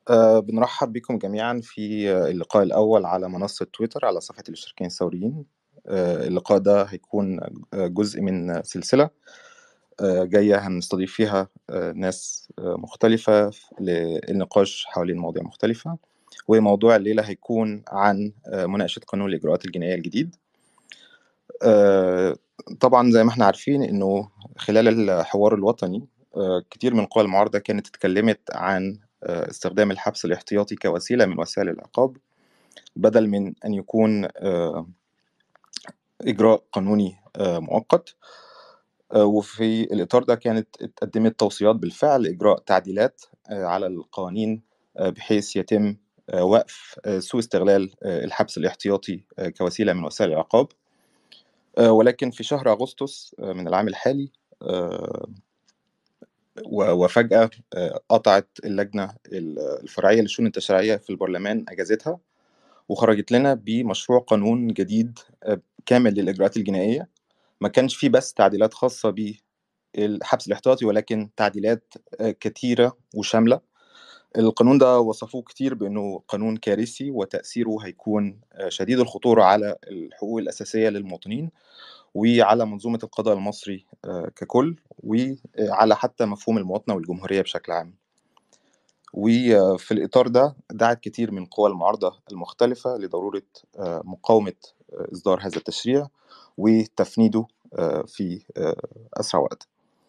آه، بنرحب بكم جميعا في اللقاء الأول على منصة تويتر على صفحة الاشتراكيين الثوريين آه، اللقاء ده هيكون جزء من سلسلة آه، جاية هنستضيف فيها ناس مختلفة للنقاش حوالين مواضيع مختلفة وموضوع الليلة هيكون عن مناقشة قانون الإجراءات الجنائية الجديد طبعا زي ما احنا عارفين انه خلال الحوار الوطني كتير من قوى المعارضة كانت اتكلمت عن آه، استخدام الحبس الاحتياطي كوسيلة من وسائل العقاب بدل من أن يكون آه، إجراء قانوني آه، مؤقت وفي الإطار ده كانت اتقدمت توصيات بالفعل إجراء تعديلات على القوانين بحيث يتم وقف سوء استغلال الحبس الاحتياطي كوسيلة من وسائل العقاب ولكن في شهر أغسطس من العام الحالي وفجأة آه، قطعت اللجنة الفرعية للشؤون التشريعية في البرلمان أجازتها وخرجت لنا بمشروع قانون جديد آه، كامل للإجراءات الجنائية ما كانش فيه بس تعديلات خاصة بالحبس الاحتياطي ولكن تعديلات آه، كثيرة وشاملة القانون ده وصفوه كتير بأنه قانون كارثي وتأثيره هيكون شديد الخطورة على الحقوق الأساسية للمواطنين وعلى منظومة القضاء المصري آه، ككل وعلى حتى مفهوم المواطنة والجمهورية بشكل عام وفي الإطار ده دعت كتير من قوى المعارضة المختلفة لضرورة آه، مقاومة آه، إصدار هذا التشريع وتفنيده في أسرع وقت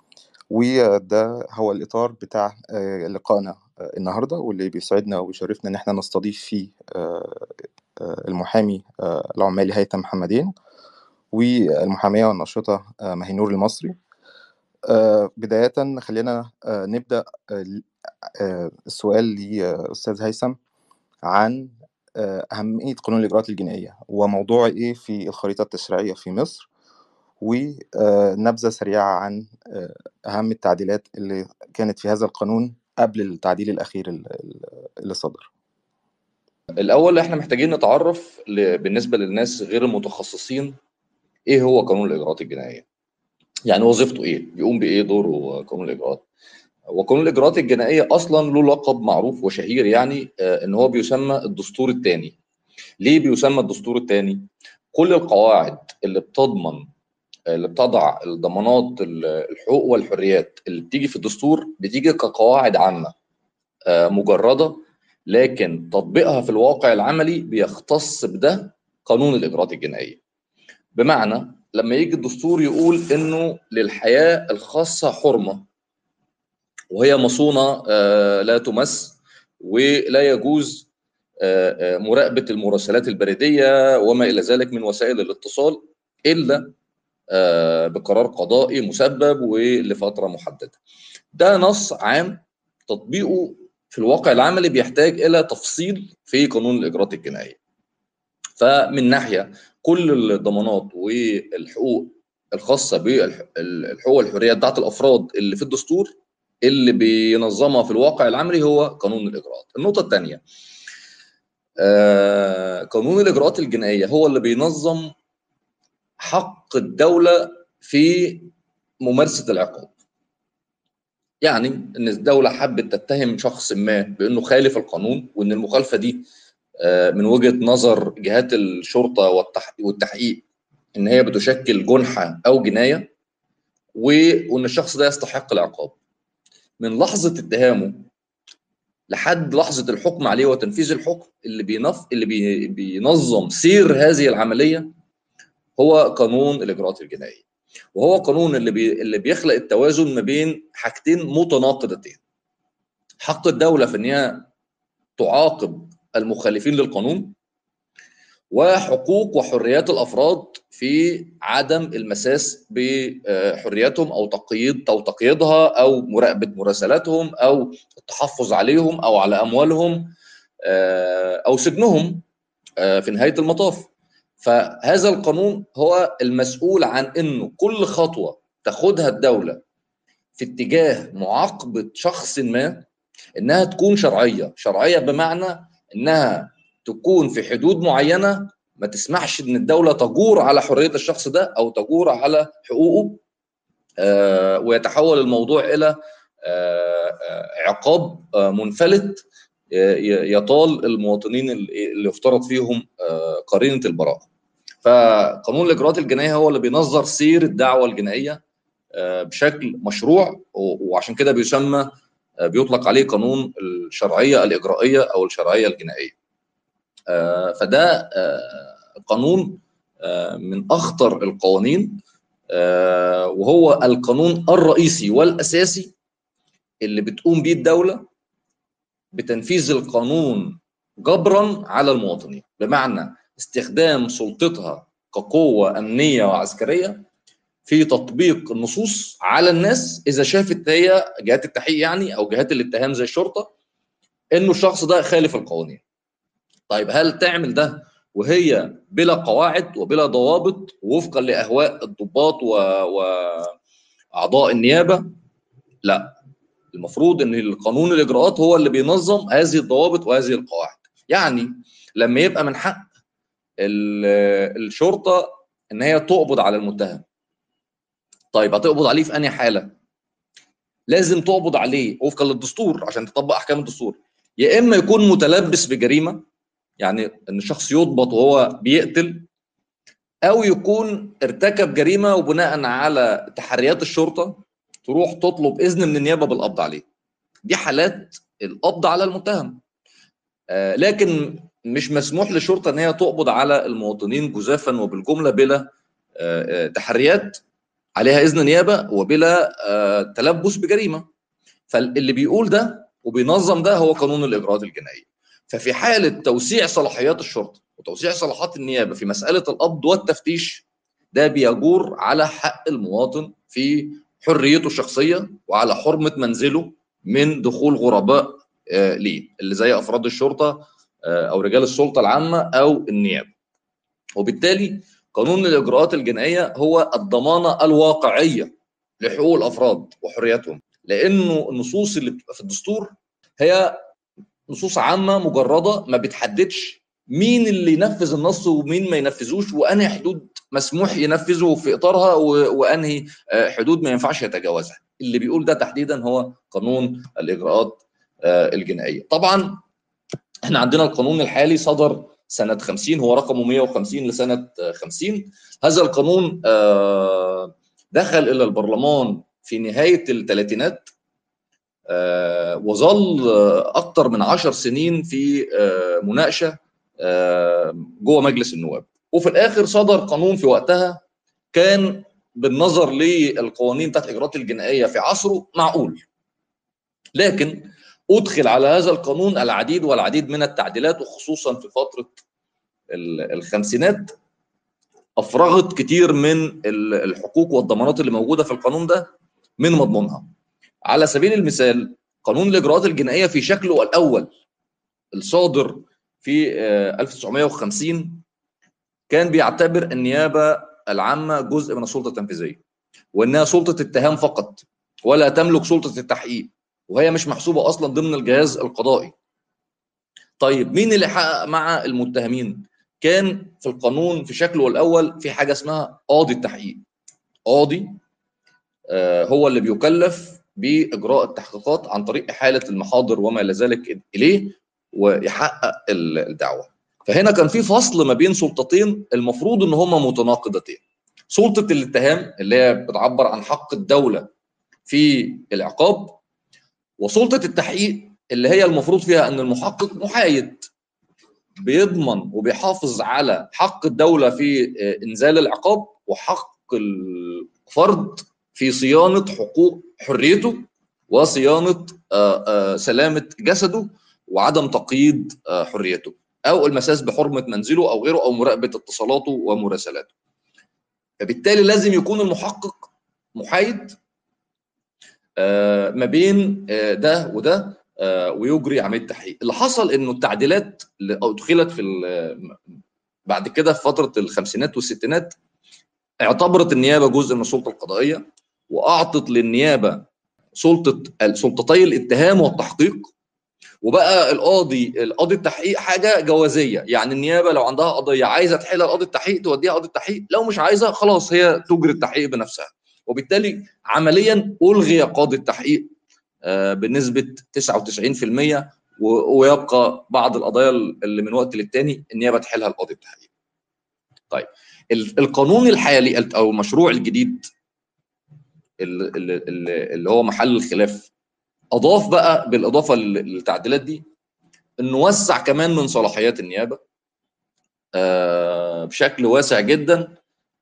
وده هو الإطار بتاع لقائنا النهاردة واللي بيسعدنا ويشرفنا إن احنا نستضيف فيه المحامي العمالي هيثم محمدين والمحامية والناشطة آه، مهينور المصري آه، بداية خلينا آه، نبدأ السؤال لأستاذ هيثم عن أهمية قانون الإجراءات الجنائية وموضوع إيه في الخريطة التشريعية في مصر ونبذة سريعة عن أهم التعديلات اللي كانت في هذا القانون قبل التعديل الأخير اللي صدر الأول إحنا محتاجين نتعرف بالنسبة للناس غير المتخصصين ايه هو قانون الاجراءات الجنائيه يعني وظيفته ايه بيقوم بايه دوره قانون الاجراءات وقانون الاجراءات الجنائيه اصلا له لقب معروف وشهير يعني آه، ان هو بيسمى الدستور الثاني ليه بيسمى الدستور الثاني كل القواعد اللي بتضمن اللي بتضع الضمانات الحقوق والحريات اللي بتيجي في الدستور بتيجي كقواعد عامه آه، مجرده لكن تطبيقها في الواقع العملي بيختص بده قانون الاجراءات الجنائيه بمعنى لما يجي الدستور يقول انه للحياه الخاصه حرمه وهي مصونه آه، لا تمس ولا يجوز آه، آه، مراقبه المراسلات البريديه وما الى ذلك من وسائل الاتصال الا بقرار قضائي مسبب ولفتره محدده. ده نص عام تطبيقه في الواقع العملي بيحتاج الى تفصيل في قانون الاجراءات الجنائيه. فمن ناحيه كل الضمانات والحقوق الخاصه بالحقوق والحريات بتاعت الافراد اللي في الدستور اللي بينظمها في الواقع العملي هو قانون الاجراءات. النقطه الثانيه آه قانون الاجراءات الجنائيه هو اللي بينظم حق الدوله في ممارسه العقاب. يعني ان الدوله حبت تتهم شخص ما بانه خالف القانون وان المخالفه دي آه، من وجهه نظر جهات الشرطه والتحقيق ان هي بتشكل جنحه او جنايه وان الشخص ده يستحق العقاب من لحظه اتهامه لحد لحظه الحكم عليه وتنفيذ الحكم اللي بينف اللي بي... بينظم سير هذه العمليه هو قانون الاجراءات الجنائيه وهو قانون اللي بي... اللي بيخلق التوازن ما بين حاجتين متناقضتين حق الدوله في ان هي تعاقب المخالفين للقانون وحقوق وحريات الافراد في عدم المساس بحرياتهم او تقييد او تقييدها او مراقبه مراسلاتهم او التحفظ عليهم او على اموالهم آه، او سجنهم آه، في نهايه المطاف فهذا القانون هو المسؤول عن انه كل خطوه تاخدها الدوله في اتجاه معاقبه شخص ما انها تكون شرعيه شرعيه بمعنى انها تكون في حدود معينه ما تسمحش ان الدوله تجور على حريه الشخص ده او تجور على حقوقه آه ويتحول الموضوع الى آه, آه، عقاب آه منفلت يطال المواطنين اللي يفترض فيهم قرينه البراءه. فقانون الاجراءات الجنائيه هو اللي بينظر سير الدعوه الجنائيه بشكل مشروع وعشان كده بيسمى بيطلق عليه قانون الشرعيه الاجرائيه او الشرعيه الجنائيه. فده قانون من اخطر القوانين وهو القانون الرئيسي والاساسي اللي بتقوم بيه الدوله بتنفيذ القانون جبرا على المواطنين بمعنى استخدام سلطتها كقوه امنيه وعسكريه في تطبيق النصوص على الناس اذا شافت هي جهات التحقيق يعني او جهات الاتهام زي الشرطه انه الشخص ده خالف القوانين. طيب هل تعمل ده وهي بلا قواعد وبلا ضوابط وفقا لاهواء الضباط و... واعضاء النيابه؟ لا المفروض ان القانون الاجراءات هو اللي بينظم هذه الضوابط وهذه القواعد. يعني لما يبقى من حق الشرطه ان هي تقبض على المتهم طيب هتقبض عليه في انهي حاله؟ لازم تقبض عليه وفقا للدستور عشان تطبق احكام الدستور يا اما يكون متلبس بجريمه يعني ان الشخص يضبط وهو بيقتل او يكون ارتكب جريمه وبناء على تحريات الشرطه تروح تطلب اذن من النيابه بالقبض عليه. دي حالات القبض على المتهم. آه لكن مش مسموح للشرطه ان هي تقبض على المواطنين جزافا وبالجمله بلا آه تحريات عليها اذن نيابه وبلا آه تلبس بجريمه فاللي بيقول ده وبينظم ده هو قانون الاجراءات الجنائيه ففي حاله توسيع صلاحيات الشرطه وتوسيع صلاحيات النيابه في مساله القبض والتفتيش ده بيجور على حق المواطن في حريته الشخصيه وعلى حرمه منزله من دخول غرباء آه ليه اللي زي افراد الشرطه آه او رجال السلطه العامه او النيابه وبالتالي قانون الاجراءات الجنائيه هو الضمانه الواقعيه لحقوق الافراد وحرياتهم لانه النصوص اللي بتبقى في الدستور هي نصوص عامه مجرده ما بتحددش مين اللي ينفذ النص ومين ما ينفذوش وانهي حدود مسموح ينفذه في اطارها وانهي حدود ما ينفعش يتجاوزها اللي بيقول ده تحديدا هو قانون الاجراءات الجنائيه طبعا احنا عندنا القانون الحالي صدر سنة 50 هو رقمه 150 لسنة 50 هذا القانون دخل إلى البرلمان في نهاية الثلاثينات وظل أكثر من عشر سنين في مناقشة جوه مجلس النواب وفي الآخر صدر قانون في وقتها كان بالنظر للقوانين بتاعت الإجراءات الجنائية في عصره معقول لكن ادخل على هذا القانون العديد والعديد من التعديلات وخصوصا في فتره الخمسينات افرغت كتير من الحقوق والضمانات اللي موجوده في القانون ده من مضمونها. على سبيل المثال قانون الاجراءات الجنائيه في شكله الاول الصادر في 1950 كان بيعتبر النيابه العامه جزء من السلطه التنفيذيه وانها سلطه اتهام فقط ولا تملك سلطه التحقيق وهي مش محسوبه اصلا ضمن الجهاز القضائي. طيب مين اللي حقق مع المتهمين؟ كان في القانون في شكله الاول في حاجه اسمها قاضي التحقيق. قاضي آه هو اللي بيكلف باجراء التحقيقات عن طريق احاله المحاضر وما الى ذلك اليه ويحقق الدعوه. فهنا كان في فصل ما بين سلطتين المفروض ان هما متناقضتين. سلطه الاتهام اللي هي بتعبر عن حق الدوله في العقاب وسلطه التحقيق اللي هي المفروض فيها ان المحقق محايد بيضمن وبيحافظ على حق الدوله في انزال العقاب وحق الفرد في صيانه حقوق حريته وصيانه سلامه جسده وعدم تقييد حريته او المساس بحرمه منزله او غيره او مراقبه اتصالاته ومراسلاته. فبالتالي لازم يكون المحقق محايد ما بين ده وده ويجري عمليه تحقيق اللي حصل انه التعديلات اللي ادخلت في بعد كده في فتره الخمسينات والستينات اعتبرت النيابه جزء من السلطه القضائيه واعطت للنيابه سلطه سلطتي الاتهام والتحقيق وبقى القاضي القاضي التحقيق حاجه جوازيه يعني النيابه لو عندها قضيه عايزه تحلها لقاضي التحقيق توديها قاضي التحقيق لو مش عايزه خلاص هي تجري التحقيق بنفسها وبالتالي عمليا الغي قاضي التحقيق بنسبه 99% و- ويبقى بعض القضايا اللي من وقت للتاني النيابه تحلها القاضي التحقيق. طيب ال- القانون الحالي او المشروع الجديد اللي, اللي, اللي هو محل الخلاف اضاف بقى بالاضافه لل- للتعديلات دي انه وسع كمان من صلاحيات النيابه آه، بشكل واسع جدا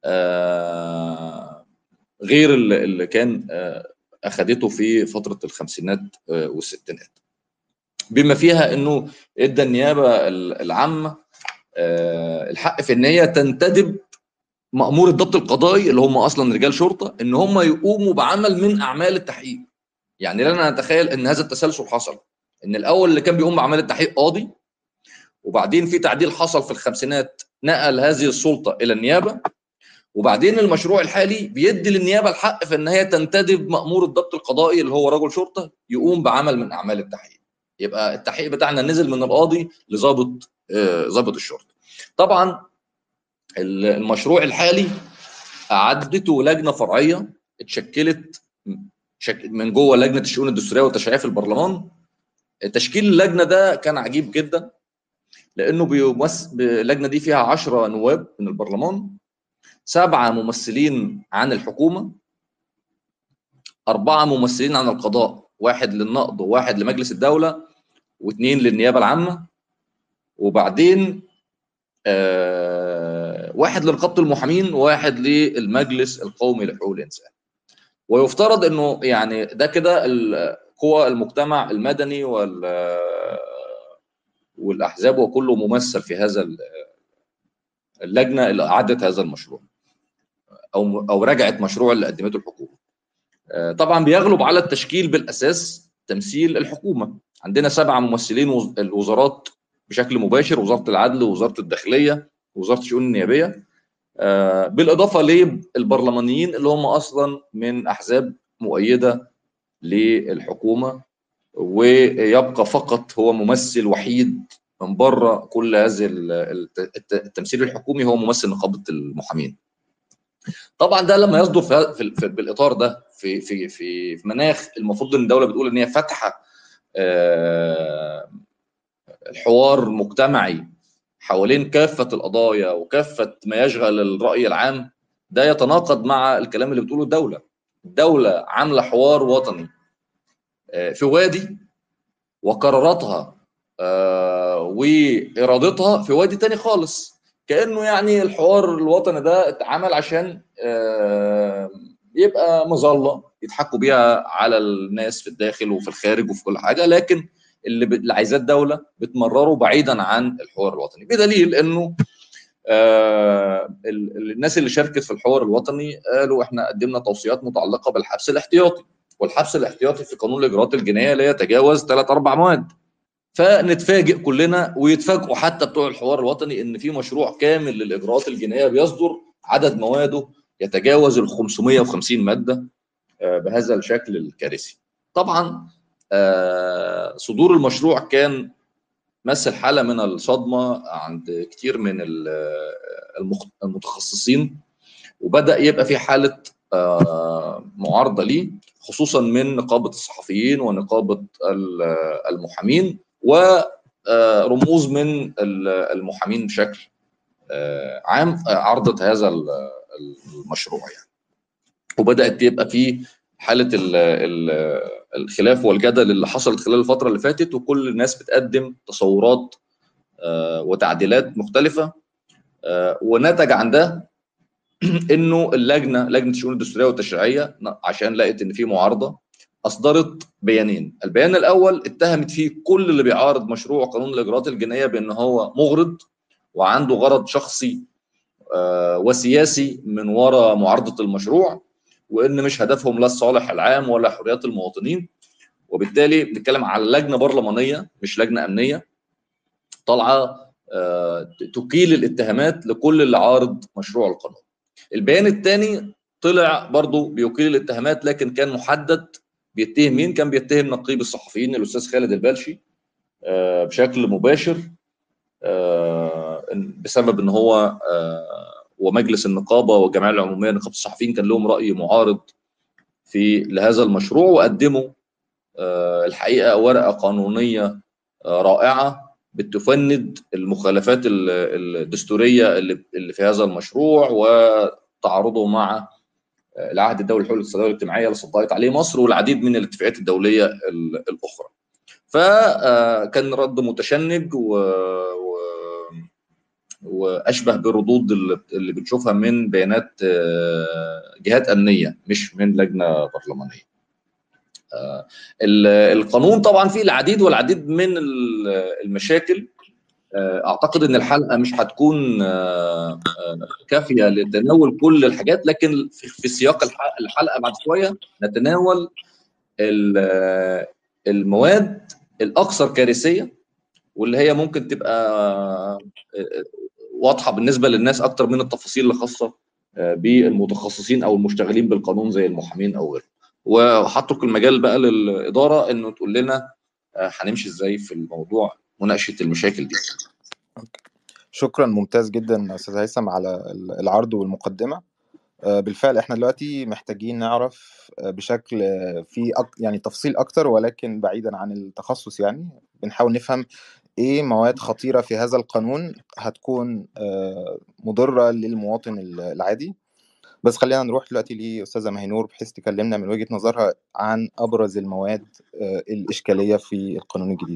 آه، غير اللي اللي كان آه، اخذته في فتره الخمسينات آه، والستينات بما فيها انه ادى النيابه العامه آه، الحق في ان هي تنتدب مأمور الضبط القضائي اللي هم اصلا رجال شرطه ان هم يقوموا بعمل من اعمال التحقيق يعني لنا نتخيل ان هذا التسلسل حصل ان الاول اللي كان بيقوم باعمال التحقيق قاضي وبعدين في تعديل حصل في الخمسينات نقل هذه السلطه الى النيابه وبعدين المشروع الحالي بيدي للنيابه الحق في ان هي تنتدب مأمور الضبط القضائي اللي هو رجل شرطه يقوم بعمل من اعمال التحقيق يبقى التحقيق بتاعنا نزل من القاضي لضابط آه، ضابط الشرطه طبعا ال- المشروع الحالي اعدته لجنه فرعيه اتشكلت شك- من جوه لجنه الشؤون الدستوريه والتشريعيه في البرلمان تشكيل اللجنه ده كان عجيب جدا لانه بيمثل اللجنه دي فيها 10 نواب من البرلمان سبعه ممثلين عن الحكومه اربعه ممثلين عن القضاء واحد للنقض وواحد لمجلس الدوله واثنين للنيابه العامه وبعدين آه واحد لنقابه المحامين وواحد للمجلس القومي لحقوق الانسان ويفترض انه يعني ده كده ال- قوى المجتمع المدني وال والاحزاب وكله ممثل في هذا ال- اللجنه اللي اعدت هذا المشروع او او راجعت مشروع اللي قدمته الحكومه. آه، طبعا بيغلب على التشكيل بالاساس تمثيل الحكومه عندنا سبعه ممثلين وز- الوزارات بشكل مباشر وزاره العدل ووزاره الداخليه ووزاره الشؤون النيابيه آه، بالاضافه للبرلمانيين اللي هم اصلا من احزاب مؤيده للحكومه ويبقى فقط هو ممثل وحيد من بره كل هذه ال- الت- الت- التمثيل الحكومي هو ممثل نقابه المحامين. طبعا ده لما يصدر في, في, في بالاطار ده في في في في مناخ المفروض ان الدوله بتقول ان هي فاتحه آه، الحوار مجتمعي حوالين كافه القضايا وكافه ما يشغل الراي العام ده يتناقض مع الكلام اللي بتقوله الدوله. الدوله عامله حوار وطني آه، في وادي وقراراتها آه، وارادتها في وادي تاني خالص كانه يعني الحوار الوطني ده اتعمل عشان آه، يبقى مظله يضحكوا بيها على الناس في الداخل وفي الخارج وفي كل حاجه لكن اللي, ب... اللي عايزاه الدوله بتمرره بعيدا عن الحوار الوطني بدليل انه آه ال- ال- الناس اللي شاركت في الحوار الوطني قالوا احنا قدمنا توصيات متعلقه بالحبس الاحتياطي والحبس الاحتياطي في قانون الاجراءات الجنائيه لا يتجاوز ثلاث اربع مواد فنتفاجئ كلنا ويتفاجئوا حتى بتوع الحوار الوطني ان في مشروع كامل للاجراءات الجنائيه بيصدر عدد مواده يتجاوز ال 550 ماده آه، بهذا الشكل الكارثي. طبعا آه، صدور المشروع كان مثل حاله من الصدمه عند كتير من ال- المخ- المتخصصين وبدا يبقى في حاله آه، معارضه ليه خصوصا من نقابه الصحفيين ونقابه ال- المحامين ورموز من ال- المحامين بشكل آه، عام آه، عرضت هذا ال- المشروع يعني وبدات يبقى في حاله ال ال الخلاف والجدل اللي حصلت خلال الفتره اللي فاتت وكل الناس بتقدم تصورات آه، وتعديلات مختلفه آه، ونتج عن ده انه اللجنه لجنه الشؤون الدستوريه والتشريعيه عشان لقت ان في معارضه اصدرت بيانين، البيان الاول اتهمت فيه كل اللي بيعارض مشروع قانون الاجراءات الجنائيه بان هو مغرض وعنده غرض شخصي آه، وسياسي من وراء معارضه المشروع وان مش هدفهم لا الصالح العام ولا حريات المواطنين وبالتالي بنتكلم على لجنه برلمانيه مش لجنه امنيه طالعه آه، تكيل الاتهامات لكل اللي عارض مشروع القانون. البيان الثاني طلع برضه بيكيل الاتهامات لكن كان محدد بيتهم مين؟ كان بيتهم نقيب الصحفيين الاستاذ خالد البلشي آه، بشكل مباشر آه، إن- بسبب ان هو آه، ومجلس النقابه والجمعيه العموميه لنقابه الصحفيين كان لهم راي معارض في لهذا المشروع وقدموا آه، الحقيقه ورقه قانونيه رائعه بتفند المخالفات الدستوريه اللي في هذا المشروع وتعارضه مع العهد الدولي للحقوق الاقتصاديه والاجتماعيه اللي صدقت عليه مصر والعديد من الاتفاقيات الدوليه الاخرى. فكان رد متشنج و... و... واشبه بالردود اللي بنشوفها من بيانات جهات امنيه مش من لجنه برلمانيه. القانون طبعا فيه العديد والعديد من المشاكل اعتقد ان الحلقه مش هتكون كافيه لتناول كل الحاجات لكن في سياق الحلقه بعد شويه نتناول المواد الاكثر كارثيه واللي هي ممكن تبقى واضحه بالنسبه للناس اكتر من التفاصيل الخاصه بالمتخصصين او المشتغلين بالقانون زي المحامين او غيره وهترك المجال بقى للاداره انه تقول لنا هنمشي ازاي في الموضوع مناقشه المشاكل دي شكرا ممتاز جدا استاذ هيثم على العرض والمقدمه بالفعل احنا دلوقتي محتاجين نعرف بشكل في أك... يعني تفصيل اكتر ولكن بعيدا عن التخصص يعني بنحاول نفهم ايه مواد خطيره في هذا القانون هتكون مضره للمواطن العادي بس خلينا نروح دلوقتي لاستاذه مهنور بحيث تكلمنا من وجهه نظرها عن ابرز المواد الاشكاليه في القانون الجديد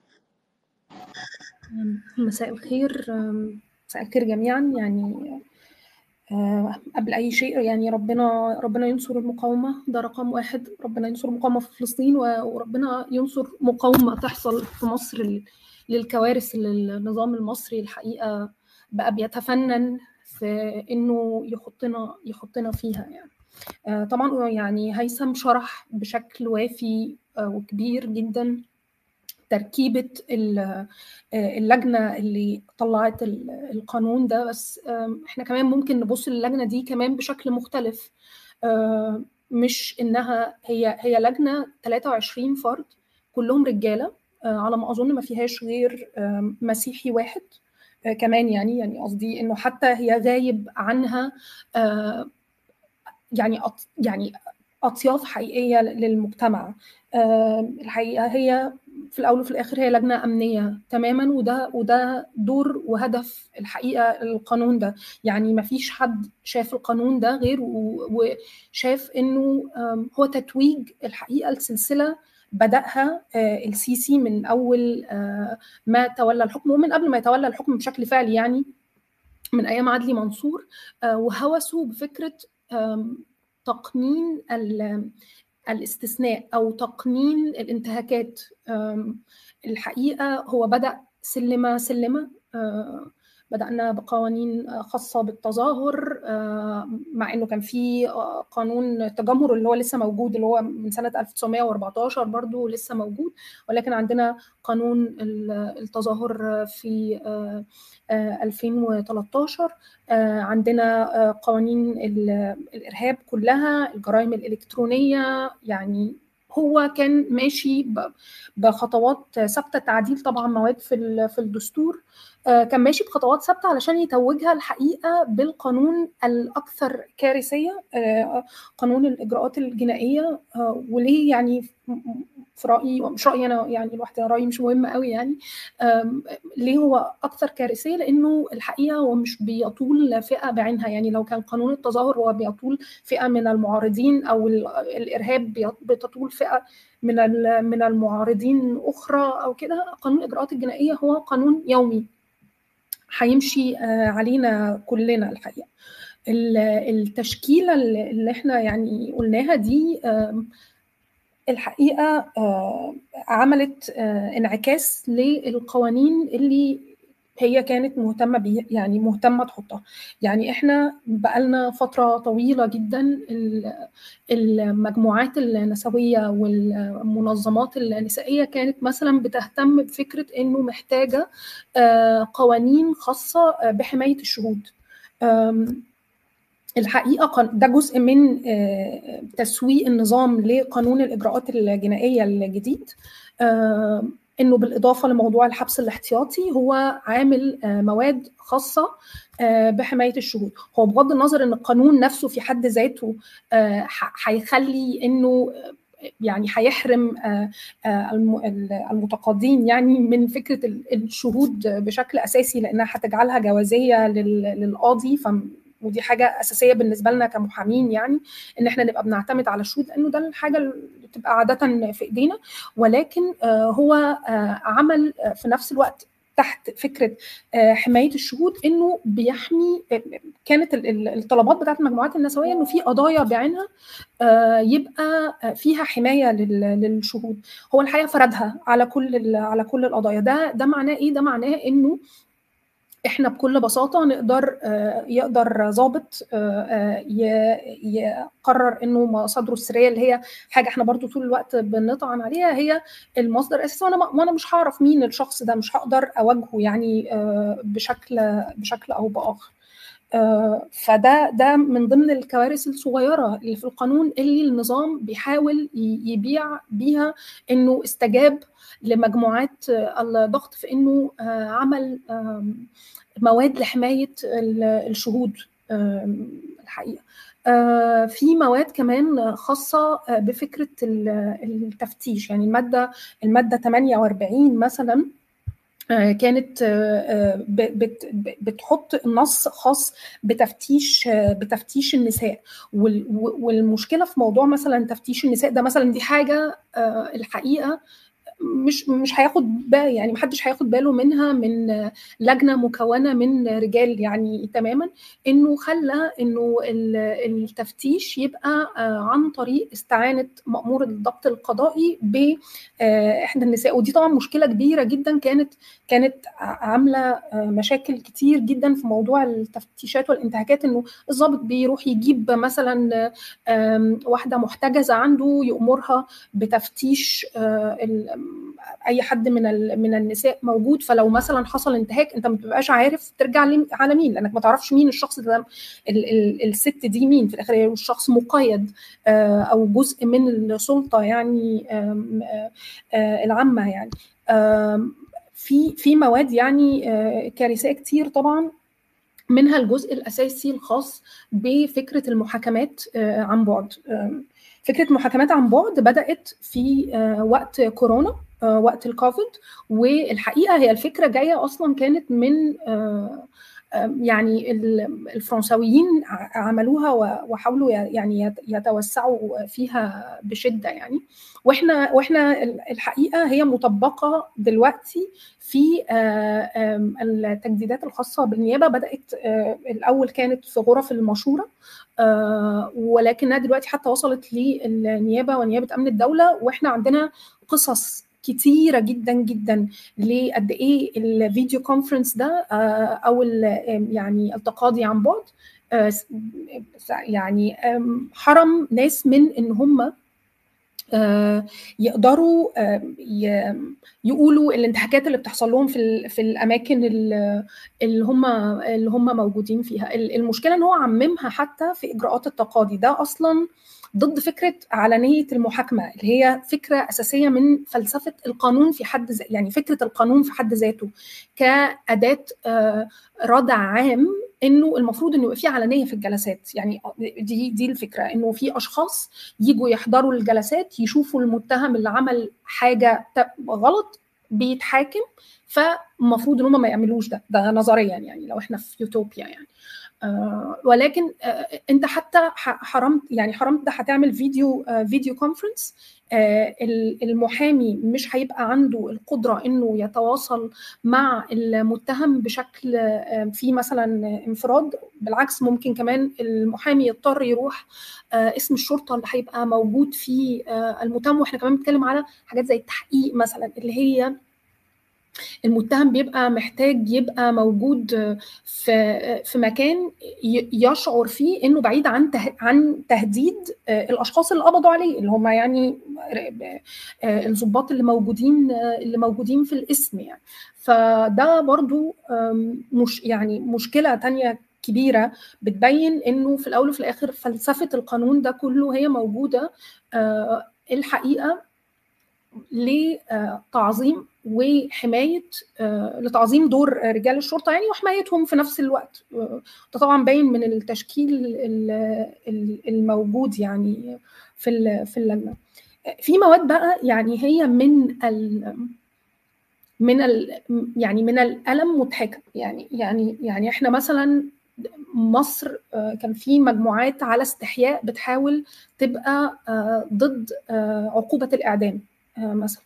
مساء الخير مساء الخير جميعا يعني قبل اي شيء يعني ربنا ربنا ينصر المقاومه ده رقم واحد ربنا ينصر المقاومه في فلسطين وربنا ينصر مقاومه تحصل في مصر للكوارث اللي النظام المصري الحقيقه بقى بيتفنن في انه يحطنا يحطنا فيها يعني طبعا يعني هيثم شرح بشكل وافي وكبير جدا تركيبه اللجنه اللي طلعت القانون ده بس احنا كمان ممكن نبص للجنه دي كمان بشكل مختلف مش انها هي هي لجنه 23 فرد كلهم رجاله على ما اظن ما فيهاش غير مسيحي واحد كمان يعني يعني قصدي انه حتى هي غايب عنها يعني يعني اطياف حقيقيه للمجتمع الحقيقه هي في الاول وفي الاخر هي لجنه امنيه تماما وده وده دور وهدف الحقيقه القانون ده يعني ما فيش حد شاف القانون ده غير وشاف انه هو تتويج الحقيقه السلسله بدأها السيسي من أول ما تولى الحكم ومن قبل ما يتولى الحكم بشكل فعلي يعني من أيام عدلي منصور وهوسوا بفكرة تقنين الاستثناء أو تقنين الانتهاكات الحقيقة هو بدأ سلمة سلمة بدأنا بقوانين خاصة بالتظاهر مع إنه كان في قانون التجمهر اللي هو لسه موجود اللي هو من سنة 1914 برضو لسه موجود ولكن عندنا قانون التظاهر في 2013 عندنا قوانين الإرهاب كلها الجرائم الإلكترونية يعني هو كان ماشي بخطوات ثابته تعديل طبعا مواد في في الدستور كان ماشي بخطوات ثابته علشان يتوجها الحقيقه بالقانون الاكثر كارثيه قانون الاجراءات الجنائيه وليه يعني في رايي مش رايي انا يعني لوحدي رايي مش مهم قوي يعني ليه هو اكثر كارثيه لانه الحقيقه هو مش بيطول فئه بعينها يعني لو كان قانون التظاهر هو بيطول فئه من المعارضين او الارهاب بتطول فئه من من المعارضين اخرى او كده قانون الاجراءات الجنائيه هو قانون يومي هيمشي علينا كلنا الحقيقه التشكيله اللي احنا يعني قلناها دي الحقيقه عملت انعكاس للقوانين اللي هي كانت مهتمه بيه يعني مهتمه تحطها يعني احنا بقالنا فتره طويله جدا المجموعات النسويه والمنظمات النسائيه كانت مثلا بتهتم بفكره انه محتاجه قوانين خاصه بحمايه الشهود الحقيقه ده جزء من تسويق النظام لقانون الاجراءات الجنائيه الجديد انه بالاضافه لموضوع الحبس الاحتياطي هو عامل مواد خاصه بحمايه الشهود هو بغض النظر ان القانون نفسه في حد ذاته هيخلي انه يعني هيحرم المتقاضين يعني من فكره الشهود بشكل اساسي لانها هتجعلها جوازيه للقاضي ف ودي حاجه اساسيه بالنسبه لنا كمحامين يعني ان احنا نبقى بنعتمد على الشهود لانه ده الحاجه اللي بتبقى عاده في ايدينا ولكن هو عمل في نفس الوقت تحت فكره حمايه الشهود انه بيحمي كانت الطلبات بتاعت المجموعات النسويه انه في قضايا بعينها يبقى فيها حمايه للشهود هو الحقيقه فردها على كل على كل القضايا ده ده معناه ايه ده معناه انه احنا بكل بساطه نقدر يقدر ضابط يقرر انه مصادره السريه اللي هي حاجه احنا برضو طول الوقت بنطعن عليها هي المصدر الاساسي وانا وانا مش هعرف مين الشخص ده مش هقدر اواجهه يعني بشكل بشكل او باخر فده ده من ضمن الكوارث الصغيره اللي في القانون اللي النظام بيحاول يبيع بيها انه استجاب لمجموعات الضغط في انه عمل مواد لحمايه الشهود الحقيقه في مواد كمان خاصه بفكره التفتيش يعني الماده الماده 48 مثلا كانت بتحط نص خاص بتفتيش بتفتيش النساء والمشكله في موضوع مثلا تفتيش النساء ده مثلا دي حاجه الحقيقه مش مش هياخد بال يعني محدش هياخد باله منها من لجنه مكونه من رجال يعني تماما انه خلى انه التفتيش يبقى عن طريق استعانه مامور الضبط القضائي باحدى النساء ودي طبعا مشكله كبيره جدا كانت كانت عامله مشاكل كتير جدا في موضوع التفتيشات والانتهاكات انه الضابط بيروح يجيب مثلا واحده محتجزه عنده يامرها بتفتيش اي حد من من النساء موجود فلو مثلا حصل انتهاك انت ما بتبقاش عارف ترجع على مين لانك ما تعرفش مين الشخص ده ال ال الست دي مين في الاخر هي الشخص مقيد او جزء من السلطه يعني العامه يعني في في مواد يعني كارثيه كتير طبعا منها الجزء الاساسي الخاص بفكره المحاكمات عن بعد فكره محاكمات عن بعد بدات في وقت كورونا وقت الكوفيد والحقيقه هي الفكره جايه اصلا كانت من يعني الفرنساويين عملوها وحاولوا يعني يتوسعوا فيها بشده يعني واحنا واحنا الحقيقه هي مطبقه دلوقتي في التجديدات الخاصه بالنيابه بدات الاول كانت في غرف المشوره ولكنها دلوقتي حتى وصلت للنيابه ونيابه امن الدوله واحنا عندنا قصص كتيرة جدا جدا لقد ايه الفيديو كونفرنس ده او يعني التقاضي عن بعد يعني حرم ناس من ان هم يقدروا يقولوا الانتهاكات اللي بتحصل لهم في في الاماكن اللي هم اللي هم موجودين فيها المشكله ان هو عممها حتى في اجراءات التقاضي ده اصلا ضد فكره علنيه المحاكمه اللي هي فكره اساسيه من فلسفه القانون في حد ذاته يعني فكره القانون في حد ذاته كاداه ردع عام انه المفروض انه يبقى في علنيه في الجلسات يعني دي دي الفكره انه في اشخاص يجوا يحضروا الجلسات يشوفوا المتهم اللي عمل حاجه غلط بيتحاكم فالمفروض ان هم ما يعملوش ده ده نظريا يعني لو احنا في يوتوبيا يعني آه ولكن آه انت حتى حرمت يعني حرمت ده هتعمل فيديو آه فيديو كونفرنس المحامي مش هيبقى عنده القدره انه يتواصل مع المتهم بشكل في مثلا انفراد بالعكس ممكن كمان المحامي يضطر يروح اسم الشرطه اللي هيبقى موجود في المتهم واحنا كمان بنتكلم على حاجات زي التحقيق مثلا اللي هي المتهم بيبقى محتاج يبقى موجود في في مكان يشعر فيه انه بعيد عن عن تهديد الاشخاص اللي قبضوا عليه اللي هم يعني الضباط اللي موجودين اللي موجودين في الاسم يعني فده برضو مش يعني مشكله تانية كبيره بتبين انه في الاول وفي الاخر فلسفه القانون ده كله هي موجوده الحقيقه لتعظيم وحمايه لتعظيم دور رجال الشرطه يعني وحمايتهم في نفس الوقت ده طبعا باين من التشكيل الموجود يعني في في اللجنه في مواد بقى يعني هي من ال من ال يعني من الالم مضحكه يعني يعني يعني احنا مثلا مصر كان في مجموعات على استحياء بتحاول تبقى ضد عقوبه الاعدام مثلا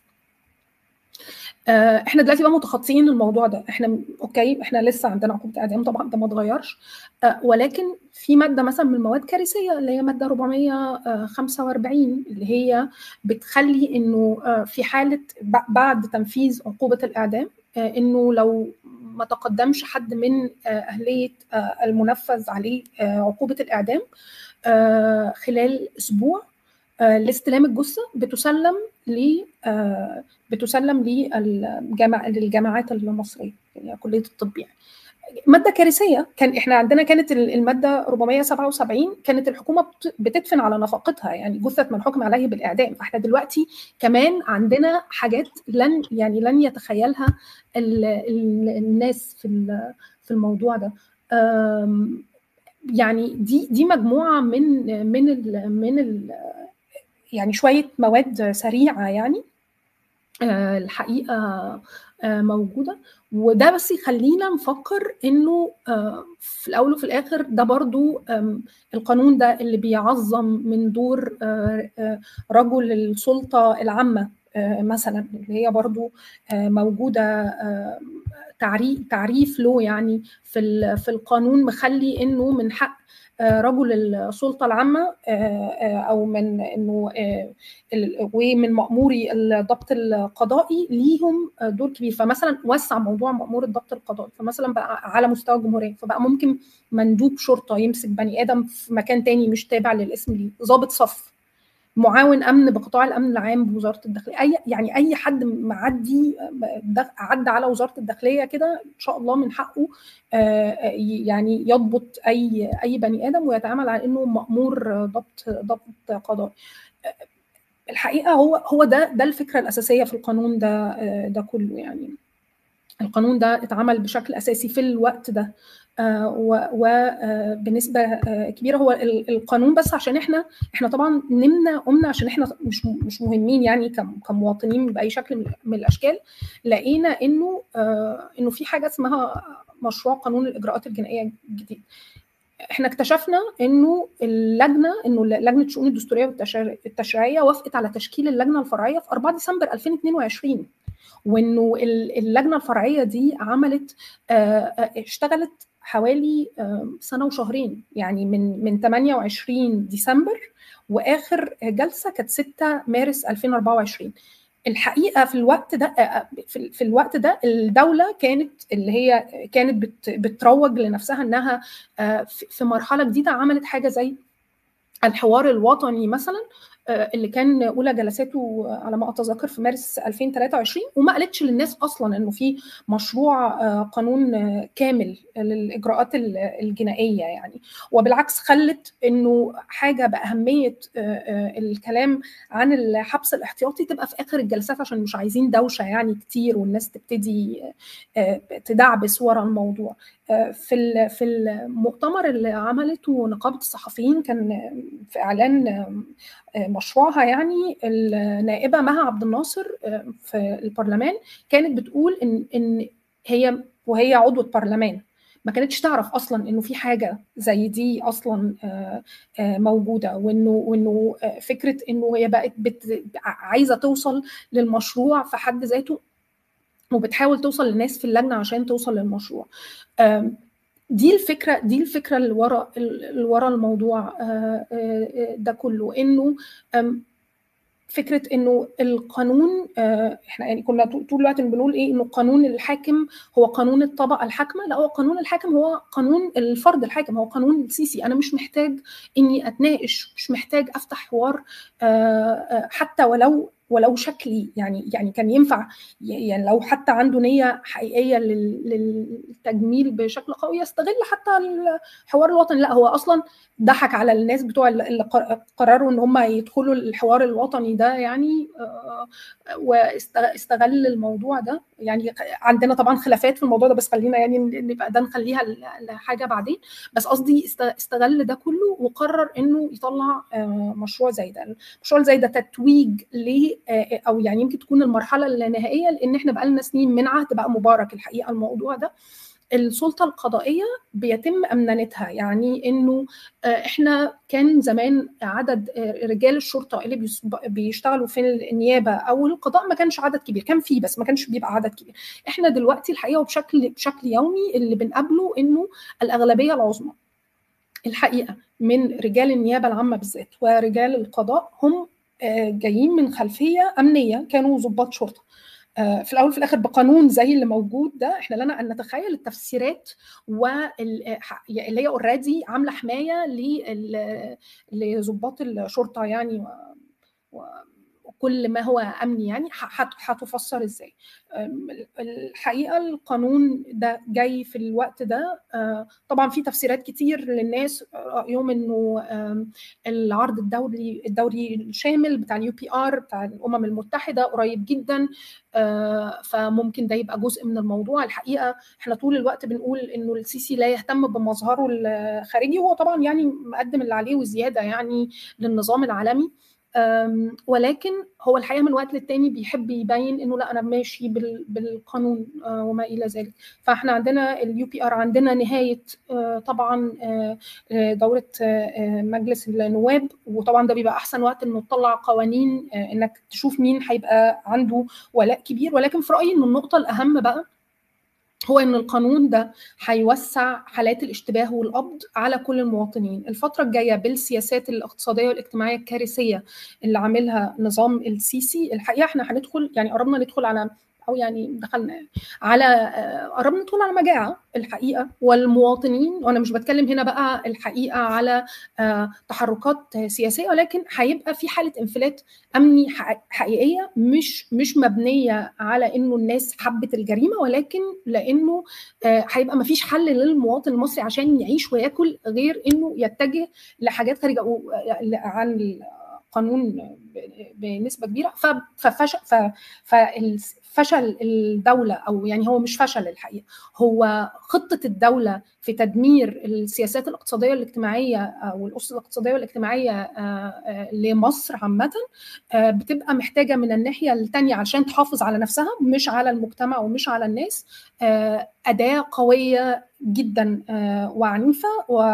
احنا دلوقتي بقى متخطيين الموضوع ده احنا اوكي احنا لسه عندنا عقوبه اعدام طبعا ده ما اتغيرش ولكن في ماده مثلا من المواد كارثيه اللي هي ماده 445 اللي هي بتخلي انه في حاله بعد تنفيذ عقوبه الاعدام انه لو ما تقدمش حد من اهليه المنفذ عليه عقوبه الاعدام خلال اسبوع لاستلام الجثه بتسلم ل بتسلم للجامع للجامعات المصريه يعني كليه الطب يعني ماده كارثيه كان احنا عندنا كانت الماده 477 كانت الحكومه بتدفن على نفقتها يعني جثه من حكم عليه بالاعدام احنا دلوقتي كمان عندنا حاجات لن يعني لن يتخيلها ال ال الناس في في الموضوع ده يعني دي دي مجموعه من من ال من ال يعني شويه مواد سريعه يعني الحقيقه موجوده وده بس يخلينا نفكر انه في الاول وفي الاخر ده برضو القانون ده اللي بيعظم من دور رجل السلطه العامه مثلا اللي هي برضو موجوده تعريف تعريف له يعني في في القانون مخلي انه من حق رجل السلطه العامه او من انه ومن ماموري الضبط القضائي ليهم دور كبير فمثلا وسع موضوع مامور الضبط القضائي فمثلا بقى على مستوى الجمهوريه فبقى ممكن مندوب شرطه يمسك بني ادم في مكان تاني مش تابع للاسم ليه ضابط صف معاون امن بقطاع الامن العام بوزاره الداخليه اي يعني اي حد معدي عدى على وزاره الداخليه كده ان شاء الله من حقه يعني يضبط اي اي بني ادم ويتعامل على انه مامور ضبط ضبط قضائي الحقيقه هو هو ده ده الفكره الاساسيه في القانون ده ده كله يعني القانون ده اتعمل بشكل اساسي في الوقت ده وبنسبه كبيره هو القانون بس عشان احنا احنا طبعا نمنا قمنا عشان احنا مش مش مهمين يعني كمواطنين باي شكل من الاشكال لقينا انه انه في حاجه اسمها مشروع قانون الاجراءات الجنائيه الجديد احنا اكتشفنا انه اللجنه انه لجنه الشؤون الدستوريه والتشريعيه وافقت على تشكيل اللجنه الفرعيه في 4 ديسمبر 2022 وانه اللجنه الفرعيه دي عملت اشتغلت حوالي سنه وشهرين يعني من من 28 ديسمبر واخر جلسه كانت 6 مارس 2024 الحقيقه في الوقت ده في الوقت ده الدوله كانت اللي هي كانت بتروج لنفسها انها في مرحله جديده عملت حاجه زي الحوار الوطني مثلا اللي كان اولى جلساته على ما اتذكر في مارس 2023 وما قالتش للناس اصلا انه في مشروع قانون كامل للاجراءات الجنائيه يعني وبالعكس خلت انه حاجه باهميه الكلام عن الحبس الاحتياطي تبقى في اخر الجلسات عشان مش عايزين دوشه يعني كتير والناس تبتدي تدعبس ورا الموضوع في في المؤتمر اللي عملته نقابه الصحفيين كان في اعلان مشروعها يعني النائبه مها عبد الناصر في البرلمان كانت بتقول ان ان هي وهي عضوه برلمان ما كانتش تعرف اصلا انه في حاجه زي دي اصلا موجوده وانه وانه فكره انه هي بقت بت عايزه توصل للمشروع في حد ذاته وبتحاول توصل للناس في اللجنه عشان توصل للمشروع دي الفكره دي الفكره اللي ورا اللي ورا الموضوع ده كله انه فكره انه القانون احنا يعني كنا طول الوقت بنقول ايه انه قانون الحاكم هو قانون الطبقه الحاكمه لا هو قانون الحاكم هو قانون الفرد الحاكم هو قانون السيسي انا مش محتاج اني اتناقش مش محتاج افتح حوار حتى ولو ولو شكلي يعني يعني كان ينفع يعني لو حتى عنده نيه حقيقيه للتجميل بشكل قوي يستغل حتى الحوار الوطني لا هو اصلا ضحك على الناس بتوع اللي قرروا ان هم يدخلوا الحوار الوطني ده يعني واستغل الموضوع ده يعني عندنا طبعا خلافات في الموضوع ده بس خلينا يعني نبقى ده نخليها لحاجه بعدين بس قصدي استغل ده كله وقرر انه يطلع مشروع زي ده المشروع زي ده تتويج ل او يعني يمكن تكون المرحله النهائيه لان احنا بقى لنا سنين من عهد بقى مبارك الحقيقه الموضوع ده السلطة القضائية بيتم أمنانتها يعني إنه إحنا كان زمان عدد رجال الشرطة اللي بيشتغلوا في النيابة أو القضاء ما كانش عدد كبير كان فيه بس ما كانش بيبقى عدد كبير إحنا دلوقتي الحقيقة وبشكل بشكل يومي اللي بنقابله إنه الأغلبية العظمى الحقيقة من رجال النيابة العامة بالذات ورجال القضاء هم جايين من خلفية أمنية كانوا ضباط شرطة في الاول وفي الاخر بقانون زي اللي موجود ده احنا لنا ان نتخيل التفسيرات واللي هي اوريدي عامله حمايه لضباط الشرطه يعني و... وكل ما هو امني يعني هتفسر ازاي الحقيقه القانون ده جاي في الوقت ده طبعا في تفسيرات كتير للناس رايهم انه العرض الدولي الدوري الشامل بتاع اليو بي ار بتاع الامم المتحده قريب جدا فممكن ده يبقى جزء من الموضوع الحقيقه احنا طول الوقت بنقول انه السيسي لا يهتم بمظهره الخارجي وهو طبعا يعني مقدم اللي عليه وزياده يعني للنظام العالمي ولكن هو الحقيقه من وقت للتاني بيحب يبين انه لا انا ماشي بالقانون وما الى ذلك فاحنا عندنا اليو بي ار عندنا نهايه طبعا دوره مجلس النواب وطبعا ده بيبقى احسن وقت انه تطلع قوانين انك تشوف مين هيبقى عنده ولاء كبير ولكن في رايي ان النقطه الاهم بقى هو ان القانون ده هيوسع حالات الاشتباه والقبض على كل المواطنين الفتره الجايه بالسياسات الاقتصاديه والاجتماعيه الكارثيه اللي عاملها نظام السيسي الحقيقه احنا هندخل يعني قربنا ندخل على او يعني دخلنا على قربنا ندخل على مجاعه الحقيقه والمواطنين وانا مش بتكلم هنا بقى الحقيقه على تحركات سياسيه ولكن هيبقى في حاله انفلات امني حقيقيه مش مش مبنيه على انه الناس حبت الجريمه ولكن لانه هيبقى ما فيش حل للمواطن المصري عشان يعيش وياكل غير انه يتجه لحاجات خارجه عن القانون بنسبه كبيره ففشل ففشل الدوله او يعني هو مش فشل الحقيقه هو خطه الدوله في تدمير السياسات الاقتصاديه والاجتماعيه او الاسس الاقتصاديه والاجتماعيه لمصر عامه بتبقى محتاجه من الناحيه الثانيه عشان تحافظ على نفسها مش على المجتمع ومش على الناس اداه قويه جدا وعنيفه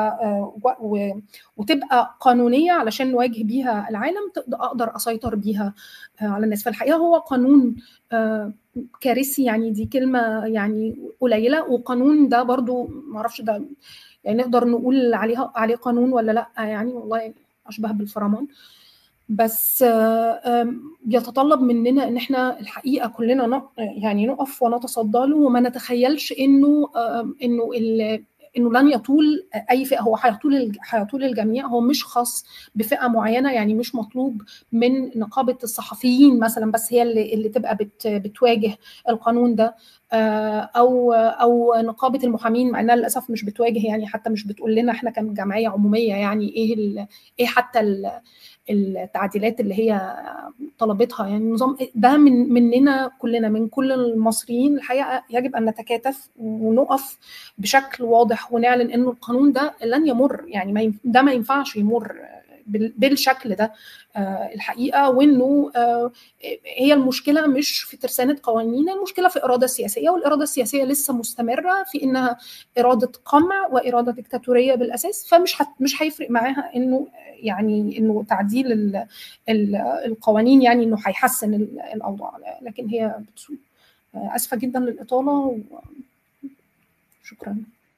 وتبقى قانونيه علشان نواجه بيها العالم اقدر اسيطر بيها على الناس فالحقيقه هو قانون كارثي يعني دي كلمه يعني قليله وقانون ده برضو ما اعرفش ده يعني نقدر نقول عليها عليه قانون ولا لا يعني والله اشبه بالفرمان بس بيتطلب مننا ان احنا الحقيقه كلنا يعني نقف ونتصدى له وما نتخيلش انه انه انه لن يطول اي فئه هو هيطول هيطول الجميع هو مش خاص بفئه معينه يعني مش مطلوب من نقابه الصحفيين مثلا بس هي اللي, اللي تبقى بت بتواجه القانون ده او او نقابه المحامين مع انها للاسف مش بتواجه يعني حتى مش بتقول لنا احنا كجمعيه عموميه يعني ايه ايه حتى التعديلات اللي هي طلبتها يعني النظام ده من مننا كلنا من كل المصريين الحقيقه يجب ان نتكاتف ونقف بشكل واضح ونعلن انه القانون ده لن يمر يعني ما ده ما ينفعش يمر بالشكل ده الحقيقه وانه هي المشكله مش في ترسانه قوانين المشكله في اراده سياسيه والاراده السياسيه لسه مستمره في انها اراده قمع واراده ديكتاتوريه بالاساس فمش مش هيفرق معاها انه يعني انه تعديل ال ال القوانين يعني انه هيحسن الاوضاع لكن هي بتسوء اسفه جدا للاطاله شكرا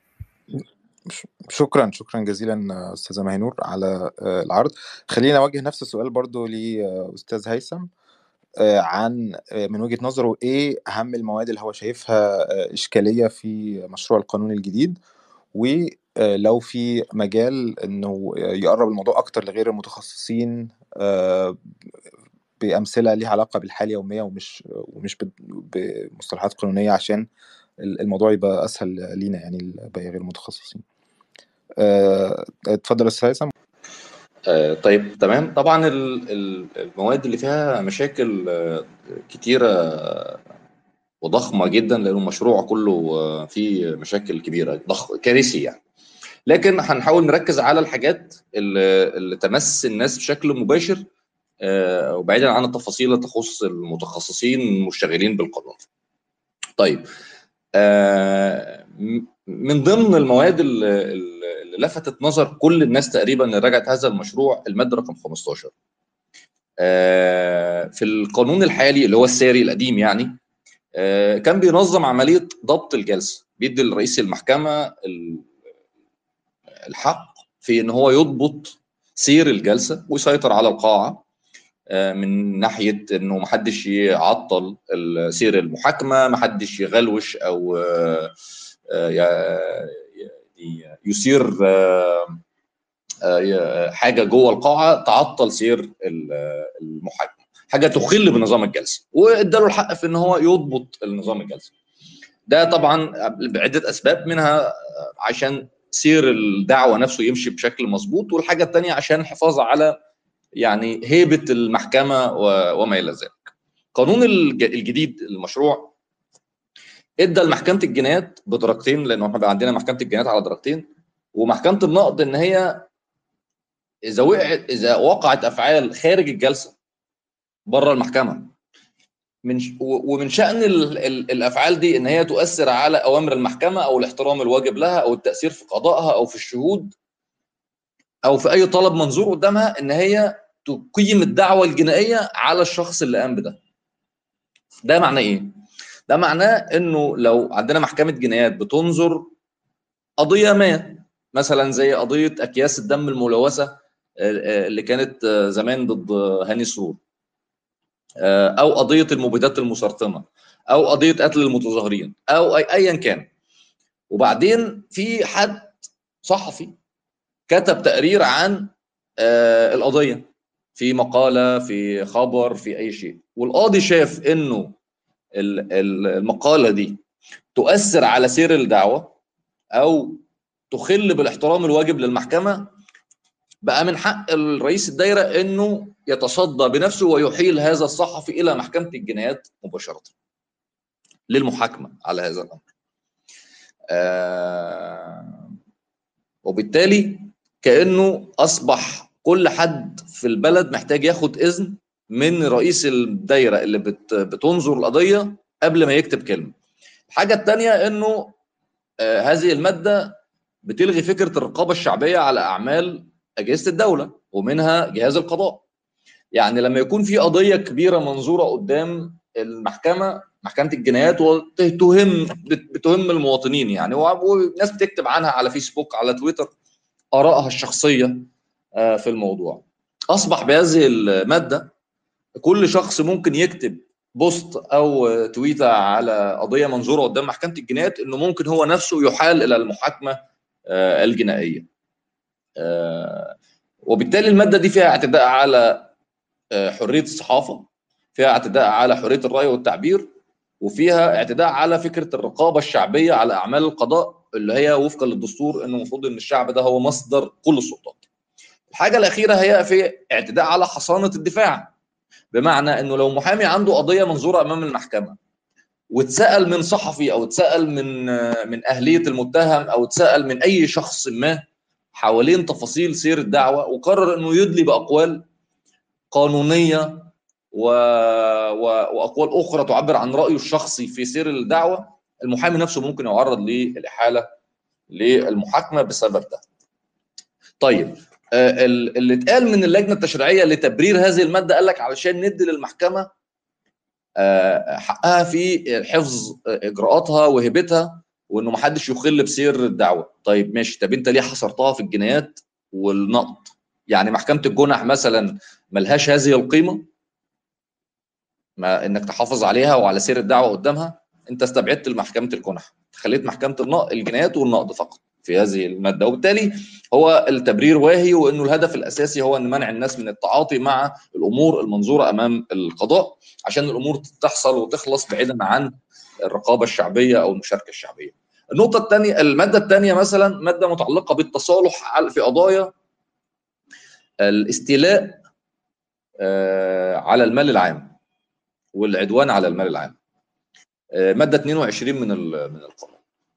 شكرا شكرا جزيلا استاذه مهنور على العرض خلينا اوجه نفس السؤال برضو لاستاذ هيثم عن من وجهه نظره ايه اهم المواد اللي هو شايفها اشكاليه في مشروع القانون الجديد ولو في مجال انه يقرب الموضوع اكتر لغير المتخصصين بامثله ليها علاقه بالحياه اليوميه ومش ومش بمصطلحات قانونيه عشان الموضوع يبقى اسهل لينا يعني الباقي غير المتخصصين اتفضل استاذ هيثم آه طيب تمام طبعا المواد اللي فيها مشاكل كتيره وضخمه جدا لانه المشروع كله فيه مشاكل كبيره ضخ كارثي يعني لكن هنحاول نركز على الحاجات اللي, اللي تمس الناس بشكل مباشر آه وبعيدا عن التفاصيل اللي تخص المتخصصين المشتغلين بالقانون. طيب آه من ضمن المواد اللي, اللي لفتت نظر كل الناس تقريبا اللي راجعت هذا المشروع الماده رقم 15 آه في القانون الحالي اللي هو الساري القديم يعني آه كان بينظم عمليه ضبط الجلسه بيدي لرئيس المحكمه الحق في ان هو يضبط سير الجلسه ويسيطر على القاعه من ناحيه انه ما حدش يعطل سير المحاكمه ما حدش يغلوش او يثير حاجه جوه القاعه تعطل سير المحاكمه حاجه تخل بنظام الجلسه واداله الحق في ان هو يضبط النظام الجلسه ده طبعا بعده اسباب منها عشان سير الدعوه نفسه يمشي بشكل مظبوط والحاجه الثانيه عشان الحفاظ على يعني هيبه المحكمه وما الى ذلك. قانون الجديد المشروع ادى لمحكمه الجنايات بدرجتين لانه احنا بقى عندنا محكمه الجنايات على درجتين ومحكمه النقد ان هي اذا وقعت اذا وقعت افعال خارج الجلسه بره المحكمه من ومن شان ال ال الافعال دي ان هي تؤثر على اوامر المحكمه او الاحترام الواجب لها او التاثير في قضائها او في الشهود او في اي طلب منظور قدامها ان هي تقيم الدعوه الجنائيه على الشخص اللي قام بده. ده معناه ايه؟ ده معناه انه لو عندنا محكمه جنايات بتنظر قضيه ما مثلا زي قضيه اكياس الدم الملوثه اللي كانت زمان ضد هاني سرور او قضيه المبيدات المسرطنه او قضيه قتل المتظاهرين او ايا كان وبعدين في حد صحفي كتب تقرير عن القضيه في مقاله في خبر في اي شيء والقاضي شاف انه المقاله دي تؤثر على سير الدعوه او تخل بالاحترام الواجب للمحكمه بقى من حق الرئيس الدايره انه يتصدى بنفسه ويحيل هذا الصحفي الى محكمه الجنايات مباشره للمحاكمه على هذا الامر. آه وبالتالي كانه اصبح كل حد في البلد محتاج ياخد اذن من رئيس الدايره اللي بت بتنظر القضيه قبل ما يكتب كلمه. الحاجه الثانيه انه آه هذه الماده بتلغي فكره الرقابه الشعبيه على اعمال اجهزه الدوله ومنها جهاز القضاء. يعني لما يكون في قضيه كبيره منظوره قدام المحكمه محكمه الجنايات وتهم بتهم المواطنين يعني وناس بتكتب عنها على فيسبوك على تويتر ارائها الشخصيه في الموضوع. اصبح بهذه الماده كل شخص ممكن يكتب بوست او تويته على قضيه منظوره قدام محكمه الجنايات انه ممكن هو نفسه يحال الى المحاكمه الجنائيه. وبالتالي الماده دي فيها اعتداء على حريه الصحافه فيها اعتداء على حريه الراي والتعبير وفيها اعتداء على فكره الرقابه الشعبيه على اعمال القضاء اللي هي وفقا للدستور انه المفروض ان الشعب ده هو مصدر كل السلطات. الحاجه الاخيره هي في اعتداء على حصانه الدفاع بمعنى انه لو محامي عنده قضيه منظوره امام المحكمه واتسال من صحفي او اتسال من من اهليه المتهم او اتسال من اي شخص ما حوالين تفاصيل سير الدعوه وقرر انه يدلي باقوال قانونيه و... و... واقوال اخرى تعبر عن رايه الشخصي في سير الدعوه المحامي نفسه ممكن يعرض للاحاله للمحاكمه بسبب ده. طيب اللي اتقال من اللجنه التشريعيه لتبرير هذه الماده قال لك علشان ندي للمحكمه حقها في حفظ اجراءاتها وهيبتها وانه ما حدش يخل بسير الدعوه طيب ماشي طب انت ليه حصرتها في الجنايات والنقد يعني محكمه الجنح مثلا ملهاش هذه القيمه ما انك تحافظ عليها وعلى سير الدعوه قدامها انت استبعدت محكمه الجنح خليت محكمه النقد الجنايات والنقد فقط في هذه الماده وبالتالي هو التبرير واهي وانه الهدف الاساسي هو ان منع الناس من التعاطي مع الامور المنظوره امام القضاء عشان الامور تحصل وتخلص بعيدا عن الرقابه الشعبيه او المشاركه الشعبيه. النقطه الثانيه الماده الثانيه مثلا ماده متعلقه بالتصالح في قضايا الاستيلاء على المال العام والعدوان على المال العام. ماده 22 من من القانون.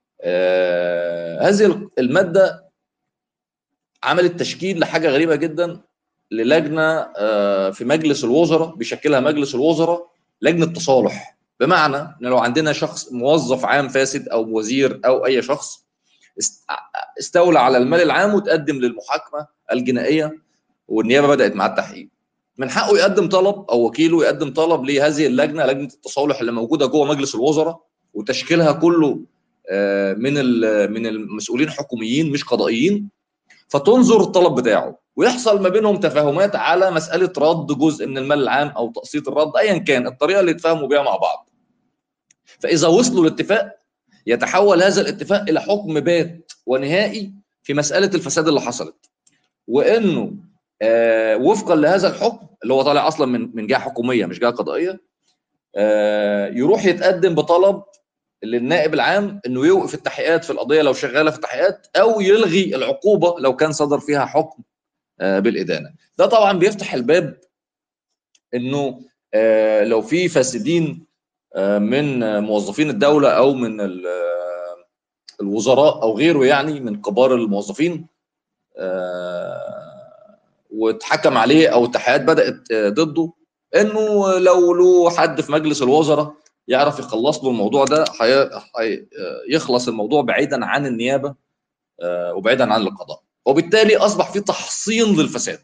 هذه الماده عملت تشكيل لحاجه غريبه جدا للجنه في مجلس الوزراء بيشكلها مجلس الوزراء لجنه تصالح بمعنى ان لو عندنا شخص موظف عام فاسد او وزير او اي شخص استولى على المال العام وتقدم للمحاكمه الجنائيه والنيابه بدات مع التحقيق من حقه يقدم طلب او وكيله يقدم طلب لهذه اللجنه لجنه التصالح اللي موجوده جوه مجلس الوزراء وتشكيلها كله من من المسؤولين حكوميين مش قضائيين فتنظر الطلب بتاعه ويحصل ما بينهم تفاهمات على مساله رد جزء من المال العام او تقسيط الرد ايا كان الطريقه اللي يتفاهموا بيها مع بعض. فاذا وصلوا لاتفاق يتحول هذا الاتفاق الى حكم بات ونهائي في مساله الفساد اللي حصلت. وانه آه وفقا لهذا الحكم اللي هو طالع اصلا من من جهه حكوميه مش جهه قضائيه آه يروح يتقدم بطلب للنائب العام انه يوقف التحقيقات في القضيه لو شغاله في التحقيقات او يلغي العقوبه لو كان صدر فيها حكم بالادانه. ده طبعا بيفتح الباب انه لو في فاسدين من موظفين الدوله او من الوزراء او غيره يعني من كبار الموظفين واتحكم عليه او التحقيقات بدات ضده انه لو له حد في مجلس الوزراء يعرف يخلص له الموضوع ده يخلص الموضوع بعيدا عن النيابه وبعيدا عن القضاء وبالتالي اصبح في تحصين للفساد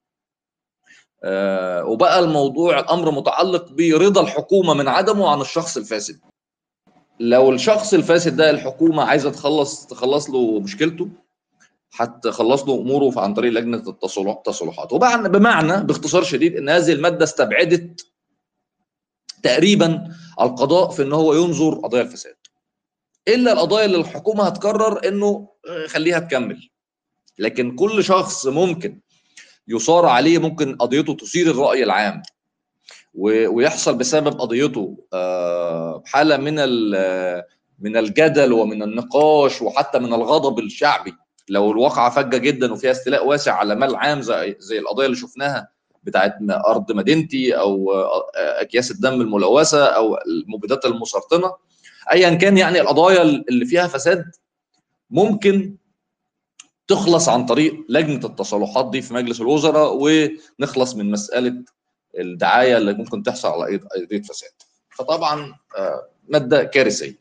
وبقى الموضوع الامر متعلق برضا الحكومه من عدمه عن الشخص الفاسد لو الشخص الفاسد ده الحكومه عايزه تخلص تخلص له مشكلته هتخلص له اموره عن طريق لجنه التصالحات وبمعنى بمعنى باختصار شديد ان هذه الماده استبعدت تقريبا القضاء في ان هو ينظر قضايا الفساد الا القضايا اللي الحكومه هتقرر انه خليها تكمل لكن كل شخص ممكن يصار عليه ممكن قضيته تثير الراي العام ويحصل بسبب قضيته حاله من من الجدل ومن النقاش وحتى من الغضب الشعبي لو الواقعه فجه جدا وفيها استيلاء واسع على مال عام زي زي القضيه اللي شفناها بتاعت ارض مدينتي او اكياس الدم الملوثه او المبيدات المسرطنه ايا كان يعني القضايا اللي فيها فساد ممكن تخلص عن طريق لجنه التصالحات دي في مجلس الوزراء ونخلص من مساله الدعايه اللي ممكن تحصل على قضيه فساد فطبعا ماده كارثيه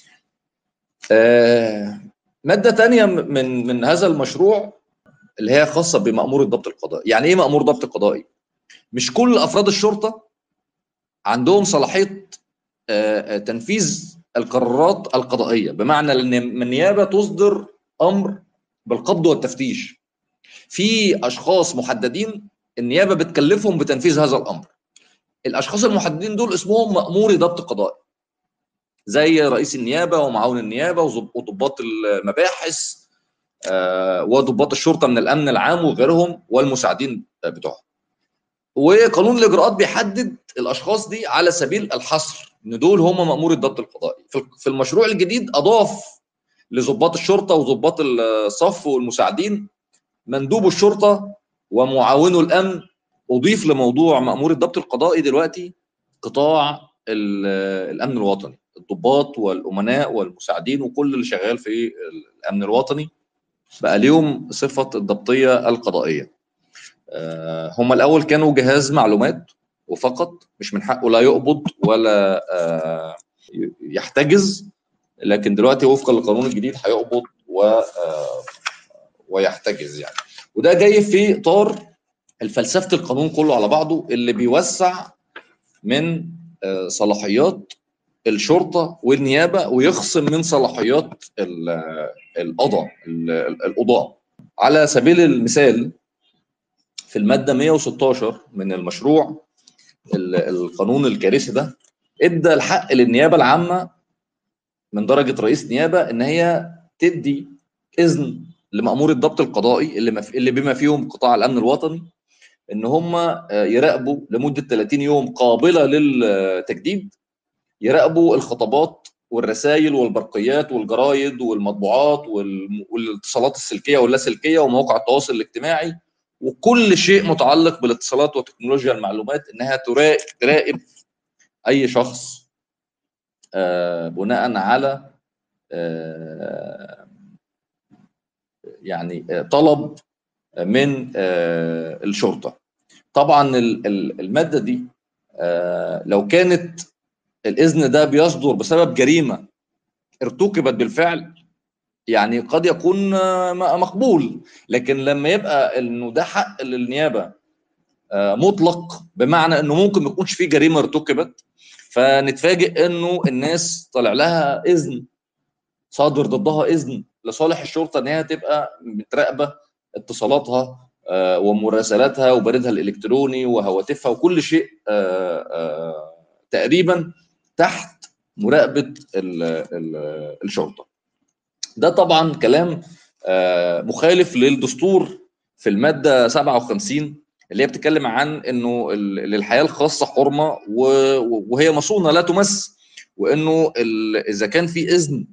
ماده ثانيه من من هذا المشروع اللي هي خاصه بمامور الضبط القضائي يعني ايه مامور ضبط قضائي مش كل افراد الشرطه عندهم صلاحيه تنفيذ القرارات القضائيه بمعنى ان النيابه تصدر امر بالقبض والتفتيش في اشخاص محددين النيابه بتكلفهم بتنفيذ هذا الامر الاشخاص المحددين دول اسمهم ماموري ضبط قضائي زي رئيس النيابه ومعاون النيابه وضباط المباحث وضباط الشرطه من الامن العام وغيرهم والمساعدين بتوعهم وقانون الاجراءات بيحدد الاشخاص دي على سبيل الحصر ان دول هم مامور الضبط القضائي في المشروع الجديد اضاف لضباط الشرطه وضباط الصف والمساعدين مندوب الشرطه ومعاونو الامن اضيف لموضوع مامور الضبط القضائي دلوقتي قطاع الامن الوطني الضباط والامناء والمساعدين وكل اللي شغال في الامن الوطني بقى ليهم صفه الضبطيه القضائيه هم الاول كانوا جهاز معلومات وفقط مش من حقه لا يقبض ولا يحتجز لكن دلوقتي وفقا للقانون الجديد هيقبض و ويحتجز يعني وده جاي في اطار الفلسفه القانون كله على بعضه اللي بيوسع من صلاحيات الشرطه والنيابه ويخصم من صلاحيات القضاء القضاء على سبيل المثال في الماده 116 من المشروع القانون الكارثي ده ادى الحق للنيابه العامه من درجه رئيس نيابه ان هي تدي اذن لمأمور الضبط القضائي اللي مف... اللي بما فيهم قطاع الامن الوطني ان هم يراقبوا لمده 30 يوم قابله للتجديد يراقبوا الخطابات والرسائل والبرقيات والجرايد والمطبوعات وال... والاتصالات السلكيه واللاسلكيه ومواقع التواصل الاجتماعي وكل شيء متعلق بالاتصالات وتكنولوجيا المعلومات انها تراقب اي شخص بناء على يعني طلب من الشرطه طبعا الماده دي لو كانت الاذن ده بيصدر بسبب جريمه ارتكبت بالفعل يعني قد يكون مقبول لكن لما يبقى انه ده حق للنيابه مطلق بمعنى انه ممكن ما يكونش في جريمه ارتكبت فنتفاجئ انه الناس طالع لها اذن صادر ضدها اذن لصالح الشرطه ان هي تبقى متراقبه اتصالاتها ومراسلاتها وبريدها الالكتروني وهواتفها وكل شيء تقريبا تحت مراقبه ال ال الشرطه. ده طبعا كلام مخالف للدستور في الماده 57 اللي هي بتتكلم عن انه للحياه الخاصه حرمه وهي مصونه لا تمس وانه اذا كان في اذن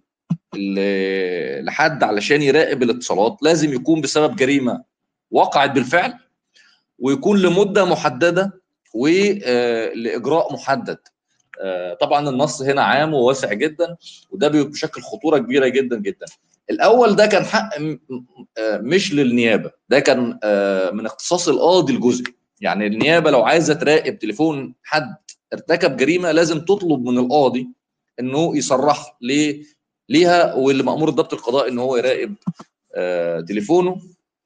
لحد علشان يراقب الاتصالات لازم يكون بسبب جريمه وقعت بالفعل ويكون لمده محدده ولاجراء محدد طبعا النص هنا عام وواسع جدا وده بيشكل خطوره كبيره جدا جدا الاول ده كان حق مش للنيابه ده كان من اختصاص القاضي الجزئي يعني النيابه لو عايزه تراقب تليفون حد ارتكب جريمه لازم تطلب من القاضي انه يصرح ليه ليها واللي مامور الضبط القضائي ان هو يراقب آه تليفونه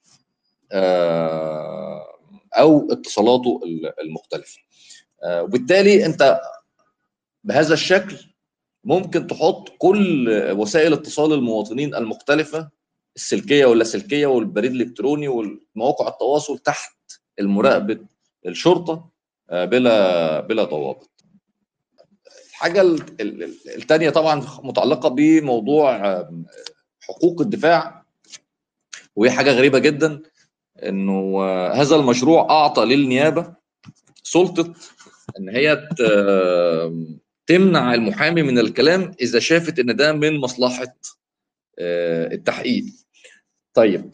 آه او اتصالاته المختلفه آه وبالتالي انت بهذا الشكل ممكن تحط كل وسائل اتصال المواطنين المختلفه السلكيه واللاسلكيه والبريد الالكتروني ومواقع التواصل تحت المراقبه الشرطه بلا بلا ضوابط الحاجه الثانيه طبعا متعلقه بموضوع حقوق الدفاع وهي حاجه غريبه جدا انه هذا المشروع اعطى للنيابه سلطه ان هي تمنع المحامي من الكلام اذا شافت ان ده من مصلحه التحقيق طيب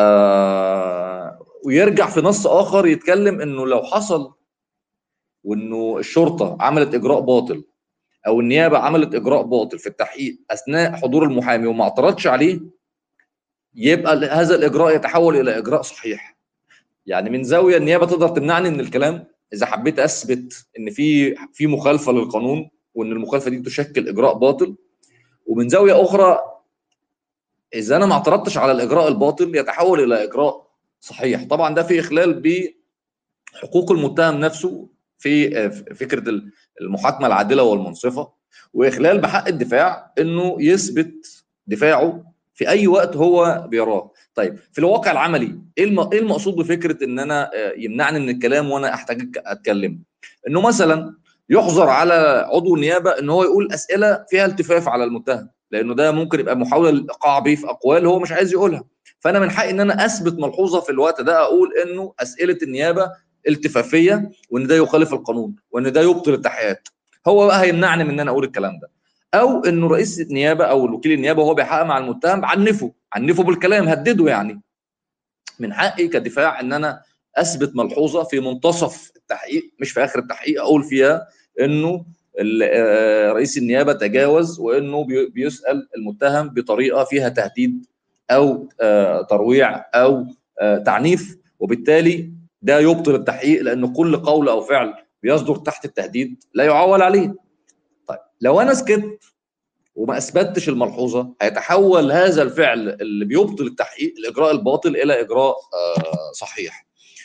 ويرجع في نص اخر يتكلم انه لو حصل وانه الشرطه عملت اجراء باطل او النيابه عملت اجراء باطل في التحقيق اثناء حضور المحامي وما اعترضش عليه يبقى هذا الاجراء يتحول الى اجراء صحيح يعني من زاويه النيابه تقدر تمنعني من الكلام اذا حبيت اثبت ان في في مخالفه للقانون وان المخالفه دي تشكل اجراء باطل ومن زاويه اخرى اذا انا ما اعترضتش على الاجراء الباطل يتحول الى اجراء صحيح طبعا ده في اخلال بحقوق المتهم نفسه في فكره المحاكمه العادله والمنصفه واخلال بحق الدفاع انه يثبت دفاعه في اي وقت هو بيراه طيب في الواقع العملي ايه المقصود بفكره ان انا يمنعني من الكلام وانا احتاج اتكلم انه مثلا يحظر على عضو النيابه ان هو يقول اسئله فيها التفاف على المتهم لانه ده ممكن يبقى محاوله للايقاع بيه في اقوال هو مش عايز يقولها فانا من حقي ان انا اثبت ملحوظه في الوقت ده اقول انه اسئله النيابه التفافيه وان ده يخالف القانون وان ده يبطل التحقيقات هو بقى هيمنعني من ان انا اقول الكلام ده او انه رئيس النيابه او الوكيل النيابه وهو بيحقق مع المتهم عنفه عنفه بالكلام هدده يعني من حقي كدفاع ان انا اثبت ملحوظه في منتصف التحقيق مش في اخر التحقيق اقول فيها انه رئيس النيابه تجاوز وانه بيسال المتهم بطريقه فيها تهديد او ترويع او تعنيف وبالتالي ده يبطل التحقيق لان كل قول او فعل بيصدر تحت التهديد لا يعول عليه. طيب لو انا سكت وما اثبتش الملحوظه هيتحول هذا الفعل اللي بيبطل التحقيق الاجراء الباطل الى اجراء آه صحيح.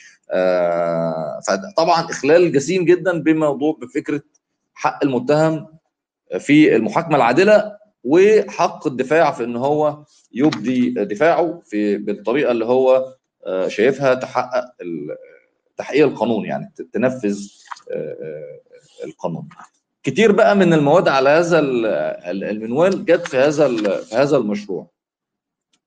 آه فطبعا اخلال جسيم جدا بموضوع بفكره حق المتهم في المحاكمه العادله وحق الدفاع في ان هو يبدي دفاعه في بالطريقه اللي هو شايفها تحقق تحقيق القانون يعني تنفذ القانون كتير بقى من المواد على هذا المنوال جت في هذا في هذا المشروع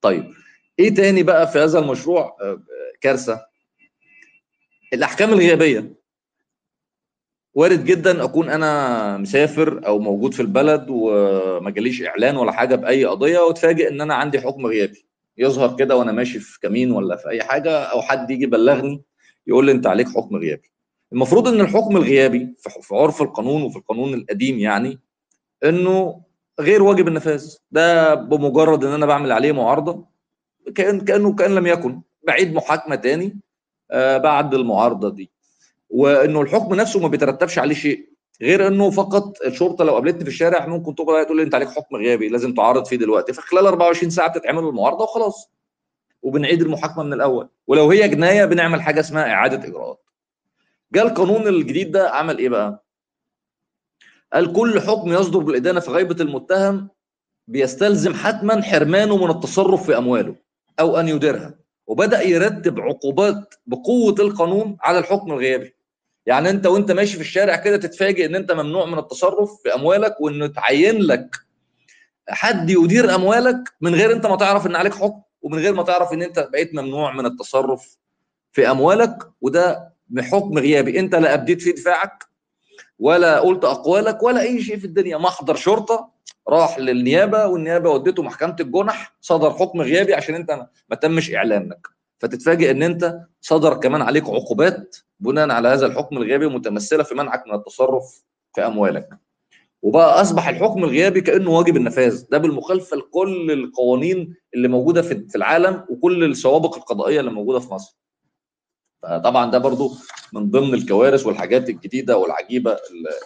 طيب ايه تاني بقى في هذا المشروع آه، كارثه الاحكام الغيابيه وارد جدا اكون انا مسافر او موجود في البلد وما جاليش اعلان ولا حاجه باي قضيه واتفاجئ ان انا عندي حكم غيابي يظهر كده وانا ماشي في كمين ولا في اي حاجه او حد يجي يبلغني يقول لي انت عليك حكم غيابي المفروض ان الحكم الغيابي في عرف القانون وفي القانون القديم يعني انه غير واجب النفاذ ده بمجرد ان انا بعمل عليه معارضه كان كانه كان لم يكن بعيد محاكمه تاني آه، بعد المعارضه دي وانه الحكم نفسه ما بيترتبش عليه شيء غير انه فقط الشرطه لو قابلتني في الشارع ممكن تقول تقول لي انت عليك حكم غيابي لازم تعارض فيه دلوقتي فخلال 24 ساعه بتتعمل المعارضه وخلاص وبنعيد المحاكمه من الاول ولو هي جنايه بنعمل حاجه اسمها اعاده اجراءات جاء القانون الجديد ده عمل ايه بقى قال كل حكم يصدر بالادانه في غيبه المتهم بيستلزم حتما حرمانه من التصرف في امواله او ان يديرها وبدا يرتب عقوبات بقوه القانون على الحكم الغيابي يعني انت وانت ماشي في الشارع كده تتفاجئ ان انت ممنوع من التصرف في اموالك وانه تعين لك حد يدير اموالك من غير انت ما تعرف ان عليك حكم ومن غير ما تعرف ان انت بقيت ممنوع من التصرف في اموالك وده بحكم غيابي انت لا ابديت في دفاعك ولا قلت اقوالك ولا اي شيء في الدنيا محضر شرطه راح للنيابه والنيابه ودته محكمه الجنح صدر حكم غيابي عشان انت ما تمش اعلانك فتتفاجئ ان انت صدر كمان عليك عقوبات بناء على هذا الحكم الغيابي متمثله في منعك من التصرف في اموالك وبقى اصبح الحكم الغيابي كانه واجب النفاذ ده بالمخالفه لكل القوانين اللي موجوده في العالم وكل السوابق القضائيه اللي موجوده في مصر فطبعا ده برضو من ضمن الكوارث والحاجات الجديده والعجيبه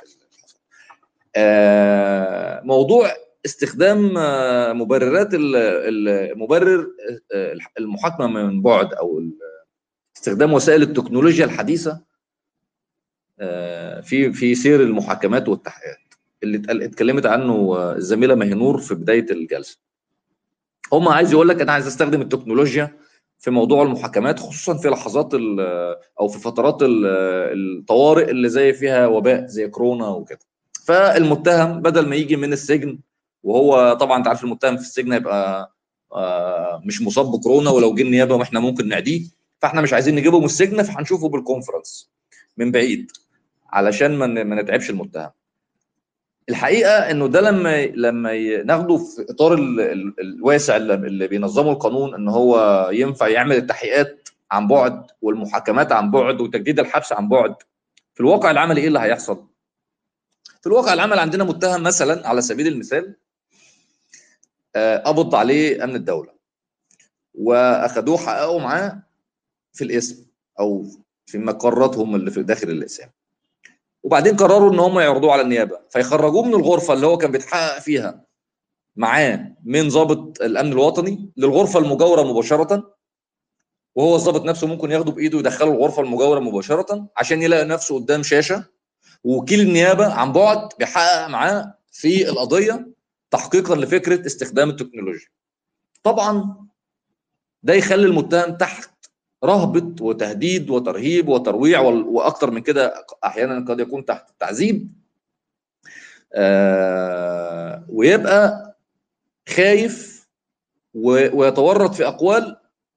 آه، موضوع استخدام آه، مبررات المبرر آه، المحاكمه من بعد او استخدام وسائل التكنولوجيا الحديثه في في سير المحاكمات والتحقيقات اللي اتكلمت عنه الزميله مهنور في بدايه الجلسه هم عايز يقول لك انا عايز استخدم التكنولوجيا في موضوع المحاكمات خصوصا في لحظات او في فترات الطوارئ اللي زي فيها وباء زي كورونا وكده فالمتهم بدل ما يجي من السجن وهو طبعا انت عارف المتهم في السجن هيبقى آه، مش مصاب بكورونا ولو جه النيابه واحنا ممكن نعديه فاحنا مش عايزين نجيبه من السجن فهنشوفه بالكونفرنس من بعيد علشان ما نتعبش المتهم الحقيقه انه ده لما لما ناخده في اطار الواسع اللي بينظمه القانون ان هو ينفع يعمل التحقيقات عن بعد والمحاكمات عن بعد وتجديد الحبس عن بعد في الواقع العملي ايه اللي هيحصل؟ في الواقع العملي عندنا متهم مثلا على سبيل المثال آه، قبض عليه امن الدوله واخدوه حققوا معاه في الاسم او في مقراتهم اللي في داخل الاقسام وبعدين قرروا ان هم يعرضوه على النيابه فيخرجوه من الغرفه اللي هو كان بيتحقق فيها معاه من ضابط الامن الوطني للغرفه المجاوره مباشره وهو الضابط نفسه ممكن ياخده بايده ويدخله الغرفه المجاوره مباشره عشان يلاقي نفسه قدام شاشه ووكيل النيابه عن بعد بيحقق معاه في القضيه تحقيقا لفكره استخدام التكنولوجيا. طبعا ده يخلي المتهم تحت رهبه وتهديد وترهيب وترويع واكثر من كده احيانا قد يكون تحت تعذيب آه ويبقى خايف ويتورط في اقوال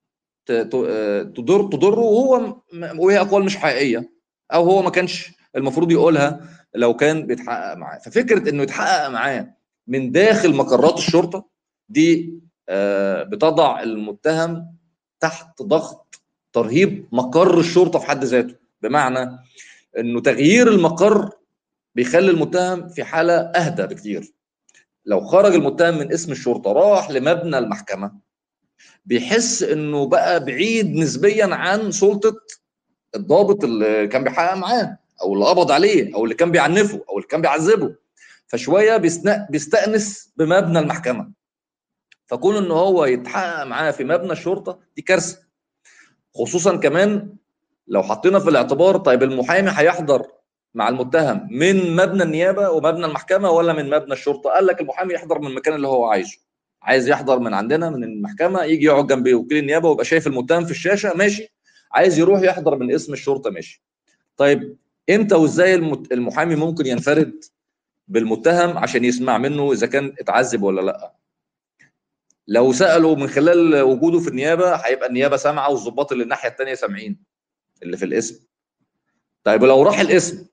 تضر تضره وهو وهي اقوال مش حقيقيه او هو ما كانش المفروض يقولها لو كان بيتحقق معاه ففكره انه يتحقق معاه من داخل مقرات الشرطه دي آه بتضع المتهم تحت ضغط ترهيب مقر الشرطه في حد ذاته بمعنى انه تغيير المقر بيخلي المتهم في حاله اهدى بكتير لو خرج المتهم من اسم الشرطه راح لمبنى المحكمه بيحس انه بقى بعيد نسبيا عن سلطه الضابط اللي كان بيحقق معاه او اللي قبض عليه او اللي كان بيعنفه او اللي كان بيعذبه فشويه بيستانس بمبنى المحكمه فكون ان هو يتحقق معاه في مبنى الشرطه دي كارثه خصوصا كمان لو حطينا في الاعتبار طيب المحامي هيحضر مع المتهم من مبنى النيابه ومبنى المحكمه ولا من مبنى الشرطه قال لك المحامي يحضر من المكان اللي هو عايزه عايز يحضر من عندنا من المحكمه يجي يقعد جنب وكيل النيابه ويبقى شايف المتهم في الشاشه ماشي عايز يروح يحضر من اسم الشرطه ماشي طيب امتى وازاي المحامي ممكن ينفرد بالمتهم عشان يسمع منه اذا كان اتعذب ولا لا لو سالوا من خلال وجوده في النيابه هيبقى النيابه سامعه والظباط اللي الناحيه الثانيه سامعين اللي في الاسم طيب لو راح الاسم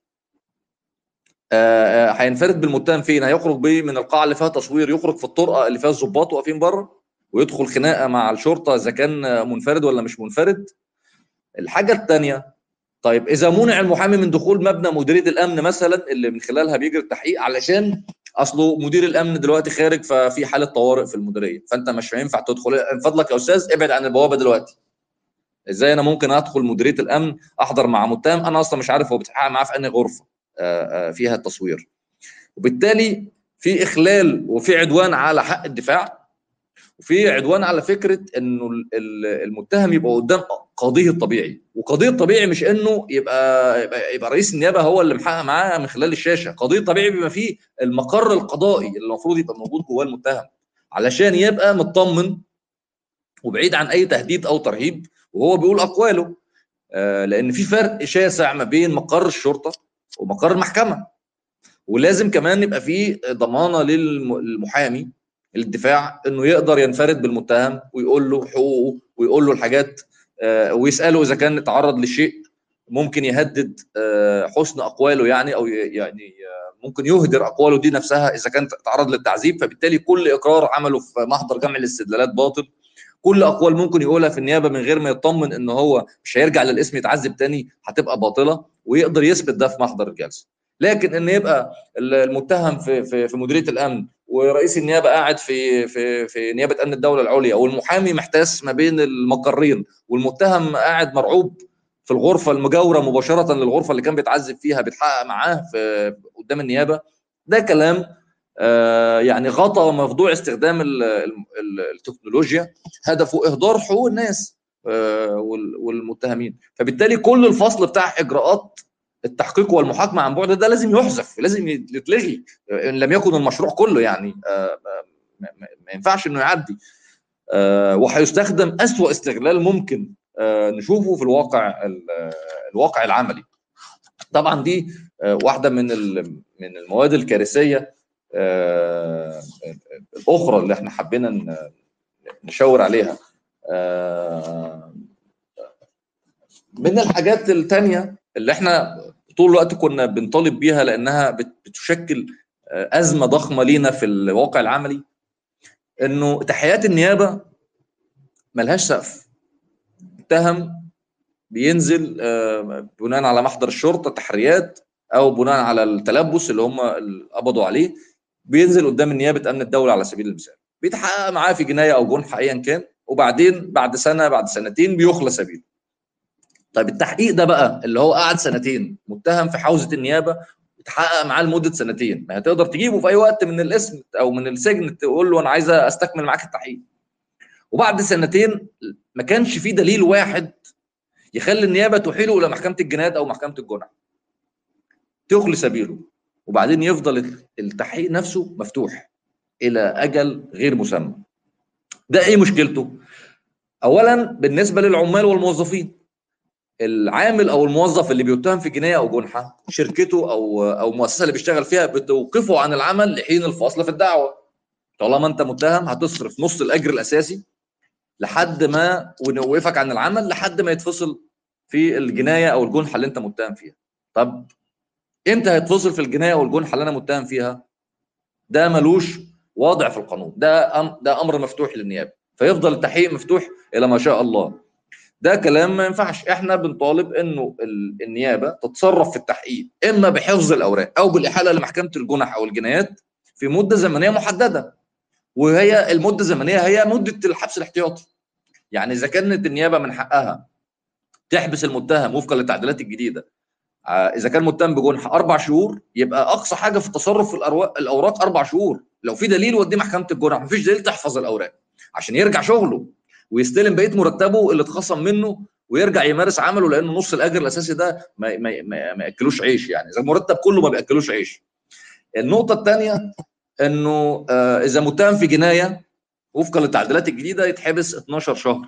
آه، آه، هينفرد بالمتهم فين؟ هيخرج بيه من القاعه اللي فيها تصوير يخرج في الطرقه اللي فيها الظباط واقفين بره ويدخل خناقه مع الشرطه اذا كان منفرد ولا مش منفرد. الحاجه الثانيه طيب اذا منع المحامي من دخول مبنى مديريه الامن مثلا اللي من خلالها بيجري التحقيق علشان اصله مدير الامن دلوقتي خارج ففي حاله طوارئ في المديريه فانت مش هينفع تدخل من فضلك يا استاذ ابعد عن البوابه دلوقتي ازاي انا ممكن ادخل مديريه الامن احضر مع متهم انا اصلا مش عارف هو بيتحقق معاه في انهي غرفه آه، آه، فيها التصوير وبالتالي في اخلال وفي عدوان على حق الدفاع وفي عدوان على فكره انه المتهم يبقى قدام قاضيه الطبيعي وقاضيه الطبيعي مش انه يبقى يبقى, يبقى رئيس النيابه هو اللي محقق معاه من خلال الشاشه قاضيه الطبيعي بما فيه المقر القضائي اللي المفروض يبقى موجود جواه المتهم علشان يبقى مطمن وبعيد عن اي تهديد او ترهيب وهو بيقول اقواله آه، لان في فرق شاسع ما بين مقر الشرطه ومقر المحكمه ولازم كمان يبقى في ضمانه للمحامي الدفاع انه يقدر ينفرد بالمتهم ويقول له حقوقه ويقول له الحاجات آه، ويساله اذا كان اتعرض لشيء ممكن يهدد آه، حسن اقواله يعني او يعني ممكن يهدر اقواله دي نفسها اذا كان تعرض للتعذيب فبالتالي كل اقرار عمله في محضر جمع الاستدلالات باطل كل اقوال ممكن يقولها في النيابه من غير ما يطمن ان هو مش هيرجع للاسم يتعذب تاني هتبقى باطله ويقدر يثبت ده في محضر الجلسه لكن ان يبقى المتهم في في في مديريه الامن ورئيس النيابه قاعد في في في نيابه امن الدوله العليا والمحامي محتاس ما بين المقرين والمتهم قاعد مرعوب في الغرفه المجاوره مباشره للغرفه اللي كان بيتعذب فيها بيتحقق معاه في قدام النيابه ده كلام آه، يعني غطى موضوع استخدام التكنولوجيا هدفه اهدار حقوق الناس آه، والمتهمين فبالتالي كل الفصل بتاع اجراءات التحقيق والمحاكمه عن بعد ده لازم يحذف لازم يتلغي ان لم يكن المشروع كله يعني آه، ما ينفعش انه يعدي وهيستخدم اسوا استغلال ممكن نشوفه في الواقع الواقع العملي طبعا دي واحده من من المواد الكارثيه آه، الاخرى اللي احنا حبينا نشاور عليها آه، من الحاجات الثانيه اللي احنا طول الوقت كنا بنطالب بيها لانها بتشكل آه، ازمه ضخمه لينا في الواقع العملي انه تحيات النيابه ملهاش سقف اتهم بينزل بناء على محضر الشرطه تحريات او بناء على التلبس اللي هم قبضوا عليه بينزل قدام النيابه امن الدوله على سبيل المثال بيتحقق معاه في جنايه او جنح ايا كان وبعدين بعد سنه بعد سنتين بيخلى سبيله طيب التحقيق ده بقى اللي هو قعد سنتين متهم في حوزه النيابه اتحقق معاه لمده سنتين ما هتقدر تجيبه في اي وقت من الاسم او من السجن تقول له انا عايز استكمل معاك التحقيق وبعد سنتين ما كانش في دليل واحد يخلي النيابه تحيله الى محكمه الجنايات او محكمه الجنح تخلي سبيله وبعدين يفضل التحقيق نفسه مفتوح الى اجل غير مسمى ده ايه مشكلته اولا بالنسبه للعمال والموظفين العامل او الموظف اللي بيتهم في جنايه او جنحه شركته او او المؤسسه اللي بيشتغل فيها بتوقفه عن العمل لحين الفصل في الدعوه طالما انت متهم هتصرف نص الاجر الاساسي لحد ما ونوقفك عن العمل لحد ما يتفصل في الجنايه او الجنحه اللي انت متهم فيها طب امتى هيتفصل في الجنايه والجنحه اللي انا متهم فيها ده ملوش واضع في القانون ده أم ده امر مفتوح للنيابه فيفضل التحقيق مفتوح الى ما شاء الله ده كلام ما ينفعش احنا بنطالب انه النيابه تتصرف في التحقيق اما بحفظ الاوراق او بالاحاله لمحكمه الجنح او الجنايات في مده زمنيه محدده وهي المده الزمنيه هي مده الحبس الاحتياطي يعني اذا كانت النيابه من حقها تحبس المتهم وفقا للتعديلات الجديده آه، اذا كان متهم بجنح اربع شهور يبقى اقصى حاجه في التصرف في الاوراق اربع شهور لو في دليل وديه محكمه الجنح مفيش دليل تحفظ الاوراق عشان يرجع شغله ويستلم بقيه مرتبه اللي اتخصم منه ويرجع يمارس عمله لانه نص الاجر الاساسي ده ما ما ما, ما ياكلوش عيش يعني اذا المرتب كله ما بياكلوش عيش النقطه الثانيه انه آه اذا متهم في جنايه وفقا للتعديلات الجديده يتحبس 12 شهر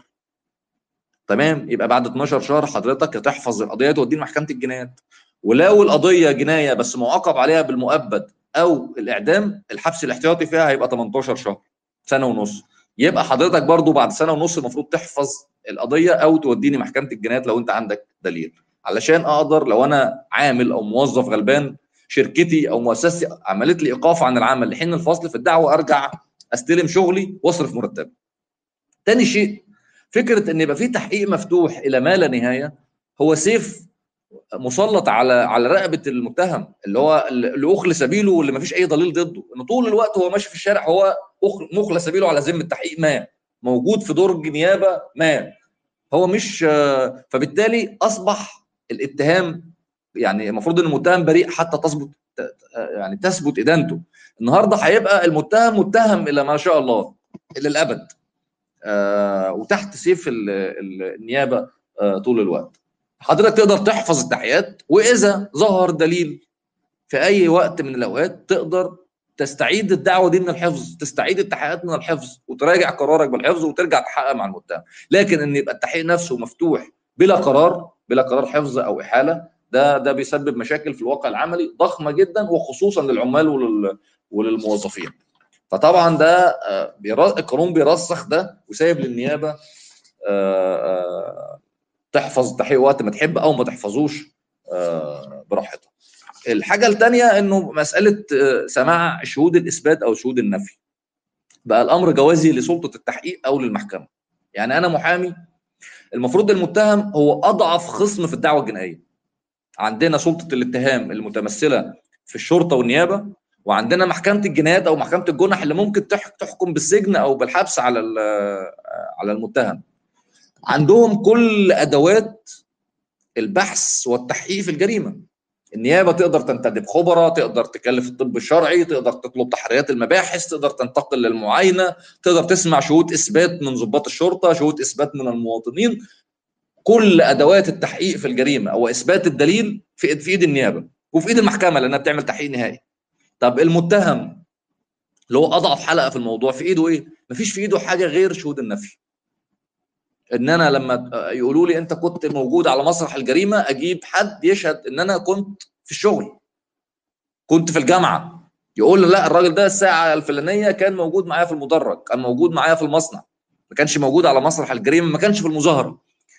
تمام يبقى بعد 12 شهر حضرتك هتحفظ القضيه توديه لمحكمه الجنايات ولو القضيه جنايه بس معاقب عليها بالمؤبد او الاعدام الحبس الاحتياطي فيها هيبقى 18 شهر سنه ونص يبقى حضرتك برضو بعد سنه ونص المفروض تحفظ القضيه او توديني محكمه الجنايات لو انت عندك دليل علشان اقدر لو انا عامل او موظف غلبان شركتي او مؤسستي عملت لي ايقاف عن العمل لحين الفصل في الدعوه ارجع استلم شغلي واصرف مرتبي. تاني شيء فكره ان يبقى في تحقيق مفتوح الى ما لا نهايه هو سيف مسلط على على رقبه المتهم اللي هو اللي اخلى سبيله واللي ما فيش اي دليل ضده ان طول الوقت هو ماشي في الشارع هو مخلى سبيله على ذمه تحقيق ما موجود في درج نيابه ما هو مش فبالتالي اصبح الاتهام يعني المفروض ان المتهم بريء حتى تثبت يعني تثبت ادانته النهارده هيبقى المتهم متهم الى ما شاء الله الى الابد آه وتحت سيف النيابه آه طول الوقت حضرتك تقدر تحفظ التحيات واذا ظهر دليل في اي وقت من الاوقات تقدر تستعيد الدعوه دي من الحفظ تستعيد التحقيقات من الحفظ وتراجع قرارك بالحفظ وترجع تحقق مع المتهم لكن ان يبقى التحقيق نفسه مفتوح بلا قرار بلا قرار حفظ او احاله ده ده بيسبب مشاكل في الواقع العملي ضخمه جدا وخصوصا للعمال ولل وللموظفين فطبعا ده القانون بيرسخ ده وسايب للنيابه تحفظ التحقيق وقت ما تحب او ما تحفظوش براحتها الحاجه الثانيه انه مساله سماع شهود الاثبات او شهود النفي بقى الامر جوازي لسلطه التحقيق او للمحكمه يعني انا محامي المفروض المتهم هو اضعف خصم في الدعوه الجنائيه عندنا سلطه الاتهام المتمثله في الشرطه والنيابه وعندنا محكمه الجنايات او محكمه الجنح اللي ممكن تحكم بالسجن او بالحبس على على المتهم عندهم كل ادوات البحث والتحقيق في الجريمه النيابه تقدر تنتدب خبراء تقدر تكلف الطب الشرعي تقدر تطلب تحريات المباحث تقدر تنتقل للمعاينه تقدر تسمع شهود اثبات من ضباط الشرطه شهود اثبات من المواطنين كل ادوات التحقيق في الجريمه او اثبات الدليل في في ايد النيابه وفي ايد المحكمه لانها بتعمل تحقيق نهائي طب المتهم اللي هو اضعف حلقه في الموضوع في ايده ايه مفيش في ايده حاجه غير شهود النفي ان انا لما يقولوا لي انت كنت موجود على مسرح الجريمه اجيب حد يشهد ان انا كنت في الشغل كنت في الجامعه يقول لي لا الراجل ده الساعه الفلانيه كان موجود معايا في المدرج كان موجود معايا في المصنع ما كانش موجود على مسرح الجريمه ما كانش في المظاهره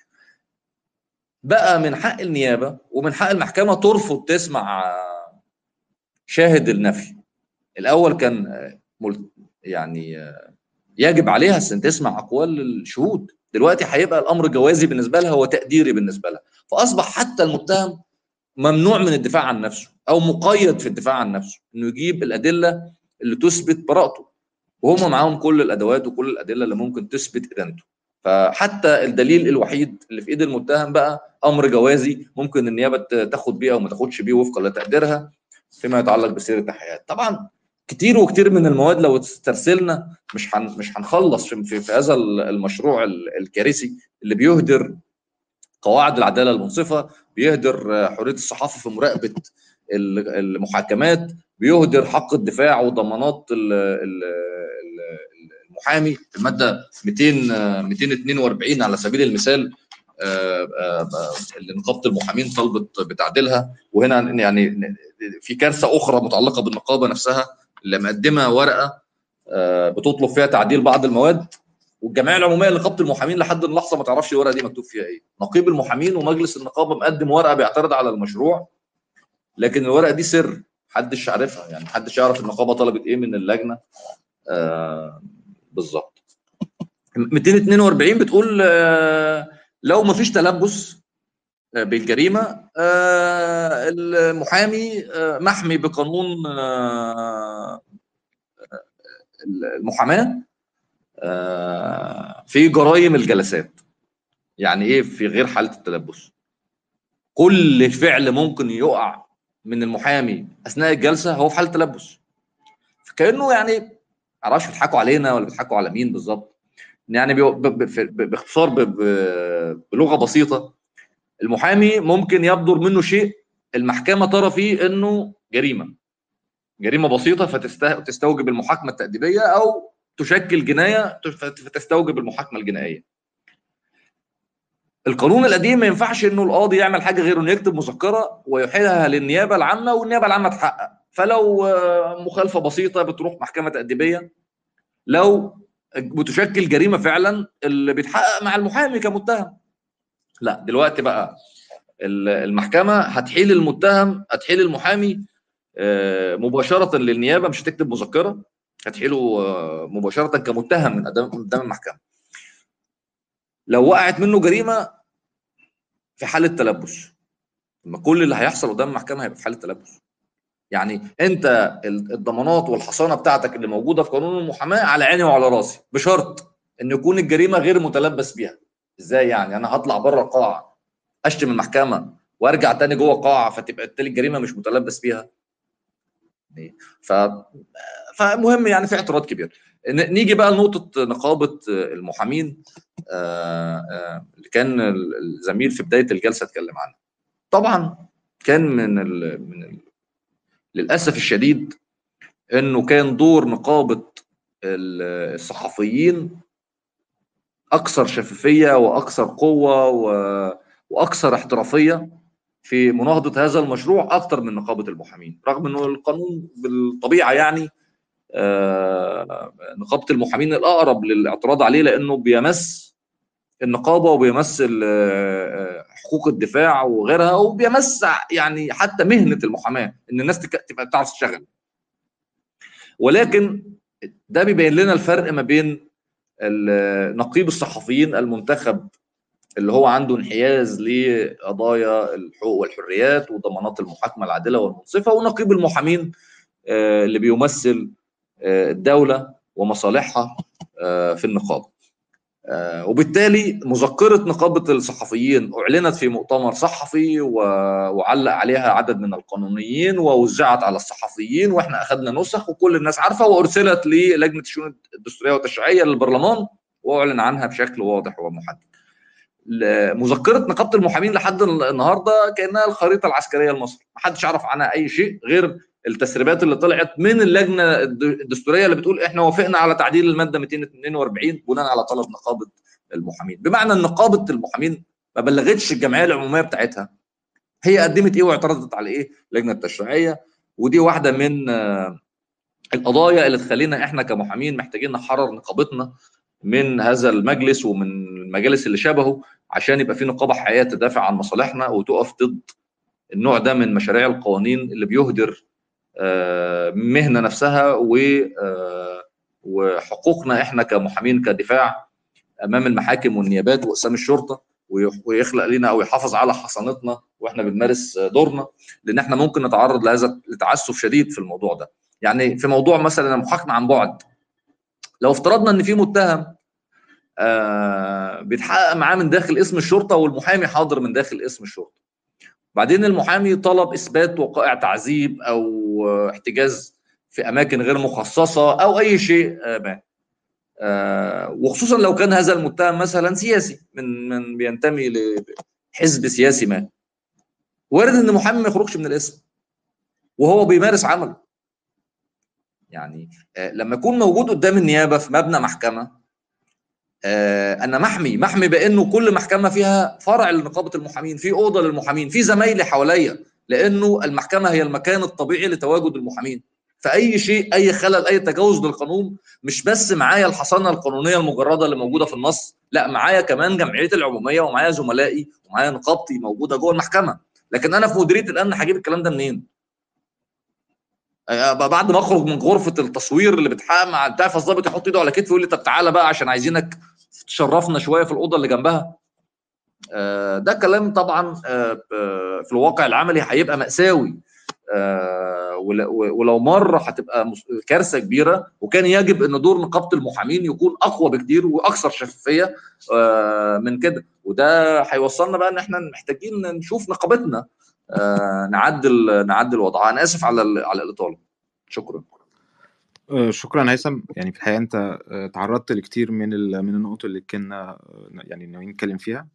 بقى من حق النيابه ومن حق المحكمه ترفض تسمع شاهد النفي الاول كان يعني يجب عليها ان تسمع اقوال الشهود دلوقتي هيبقى الامر جوازي بالنسبه لها وتقديري بالنسبه لها فاصبح حتى المتهم ممنوع من الدفاع عن نفسه او مقيد في الدفاع عن نفسه انه يجيب الادله اللي تثبت براءته وهم معاهم كل الادوات وكل الادله اللي ممكن تثبت ادانته فحتى الدليل الوحيد اللي في ايد المتهم بقى امر جوازي ممكن النيابه تاخد بيه او ما تاخدش بيه وفقا لتقديرها فيما يتعلق بسير التحقيقات طبعا كتير وكتير من المواد لو استرسلنا مش هن مش هنخلص في, في, في هذا المشروع الكارثي اللي بيهدر قواعد العداله المنصفه بيهدر حريه الصحافه في مراقبه المحاكمات بيهدر حق الدفاع وضمانات المحامي الماده 200 242 على سبيل المثال اللي نقابه المحامين طلبت بتعديلها وهنا يعني في كارثه اخرى متعلقه بالنقابه نفسها اللي مقدمه ورقه بتطلب فيها تعديل بعض المواد والجمعيه العموميه لنقابه المحامين لحد اللحظه ما تعرفش الورقه دي مكتوب فيها ايه نقيب المحامين ومجلس النقابه مقدم ورقه بيعترض على المشروع لكن الورقه دي سر محدش عارفها يعني محدش يعرف النقابه طلبت ايه من اللجنه آه بالظبط 242 بتقول آه لو ما فيش تلبس بالجريمه آه المحامي محمي بقانون المحاماه في جرائم الجلسات يعني ايه في غير حاله التلبس كل فعل ممكن يقع من المحامي اثناء الجلسه هو في حاله تلبس فكانه يعني معرفش بيضحكوا علينا ولا بيضحكوا على مين بالظبط يعني باختصار بلغه بسيطه المحامي ممكن يبدر منه شيء المحكمه ترى فيه انه جريمه جريمه بسيطه فتستوجب المحاكمه التاديبيه او تشكل جنايه فتستوجب المحاكمه الجنائيه. القانون القديم ما ينفعش انه القاضي يعمل حاجه غير انه يكتب مذكره ويحيلها للنيابه العامه والنيابه العامه تحقق فلو مخالفه بسيطه بتروح محكمه تاديبيه لو بتشكل جريمه فعلا اللي بيتحقق مع المحامي كمتهم لا دلوقتي بقى المحكمه هتحيل المتهم هتحيل المحامي مباشره للنيابه مش هتكتب مذكره هتحيله مباشره كمتهم من قدام المحكمه لو وقعت منه جريمه في حاله تلبس لما كل اللي هيحصل قدام المحكمه هيبقى في حاله تلبس يعني انت الضمانات والحصانه بتاعتك اللي موجوده في قانون المحاماه على عيني وعلى راسي بشرط ان يكون الجريمه غير متلبس بيها ازاي يعني انا هطلع بره القاعه اشتم المحكمه وارجع تاني جوه القاعه فتبقى التالي الجريمه مش متلبس بيها ف فمهم يعني في اعتراض كبير نيجي بقى لنقطه نقابه المحامين اللي كان الزميل في بدايه الجلسه اتكلم عنها طبعا كان من ال من ال للاسف الشديد انه كان دور نقابه الصحفيين اكثر شفافيه واكثر قوه واكثر احترافيه في مناهضه هذا المشروع اكثر من نقابه المحامين رغم انه القانون بالطبيعه يعني نقابه المحامين الاقرب للاعتراض عليه لانه بيمس النقابه وبيمس حقوق الدفاع وغيرها وبيمس يعني حتى مهنه المحاماه ان الناس تبقى بتعرف تشتغل ولكن ده بيبين لنا الفرق ما بين نقيب الصحفيين المنتخب اللي هو عنده انحياز لقضايا الحقوق والحريات وضمانات المحاكمه العادله والمنصفه ونقيب المحامين اللي بيمثل الدوله ومصالحها في النقابه وبالتالي مذكره نقابه الصحفيين اعلنت في مؤتمر صحفي وعلق عليها عدد من القانونيين ووزعت على الصحفيين واحنا اخذنا نسخ وكل الناس عارفه وارسلت للجنه الشؤون الدستوريه والتشريعيه للبرلمان واعلن عنها بشكل واضح ومحدد. مذكره نقابه المحامين لحد النهارده كانها الخريطه العسكريه لمصر، ما حدش يعرف عنها اي شيء غير التسريبات اللي طلعت من اللجنه الدستوريه اللي بتقول احنا وافقنا على تعديل الماده 242 بناء على طلب نقابه المحامين، بمعنى ان نقابه المحامين ما بلغتش الجمعيه العموميه بتاعتها هي قدمت ايه واعترضت على ايه؟ اللجنه التشريعيه ودي واحده من القضايا اللي تخلينا احنا كمحامين محتاجين نحرر نقابتنا من هذا المجلس ومن المجالس اللي شبهه عشان يبقى في نقابه حقيقيه تدافع عن مصالحنا وتقف ضد النوع ده من مشاريع القوانين اللي بيهدر مهنه نفسها وحقوقنا احنا كمحامين كدفاع امام المحاكم والنيابات واقسام الشرطه ويخلق لنا او يحافظ على حصانتنا واحنا بنمارس دورنا لان احنا ممكن نتعرض لهذا لتعسف شديد في الموضوع ده يعني في موضوع مثلا المحاكمه عن بعد لو افترضنا ان في متهم آه بيتحقق معاه من داخل اسم الشرطه والمحامي حاضر من داخل اسم الشرطه بعدين المحامي طلب اثبات وقائع تعذيب او احتجاز في اماكن غير مخصصه او اي شيء ما آه وخصوصا لو كان هذا المتهم مثلا سياسي من من بينتمي لحزب سياسي ما وارد ان المحامي ما يخرجش من الاسم وهو بيمارس عمله يعني آه لما يكون موجود قدام النيابه في مبنى محكمه آه انا محمي محمي بانه كل محكمه فيها فرع لنقابه المحامين في اوضه للمحامين في زمايلي حواليا لانه المحكمه هي المكان الطبيعي لتواجد المحامين فاي شيء اي خلل اي تجاوز للقانون مش بس معايا الحصانه القانونيه المجرده اللي موجوده في النص لا معايا كمان جمعيتي العموميه ومعايا زملائي ومعايا نقابتي موجوده جوه المحكمه لكن انا في مديريه الامن هجيب الكلام ده منين بعد ما اخرج من غرفه التصوير اللي بتحقق مع تعرف الظابط يحط ايده على كتفي ويقول لي طب تعالى بقى عشان عايزينك تشرفنا شويه في الاوضه اللي جنبها ده كلام طبعا في الواقع العملي هيبقى ماساوي ولو مره هتبقى كارثه كبيره وكان يجب ان دور نقابه المحامين يكون اقوى بكتير واكثر شفافيه من كده وده هيوصلنا بقى ان احنا محتاجين نشوف نقابتنا نعدل نعدل وضعها انا اسف على على الاطاله شكرا شكرا هيثم يعني في الحقيقه انت تعرضت لكتير من من النقط اللي كنا يعني ناويين نتكلم فيها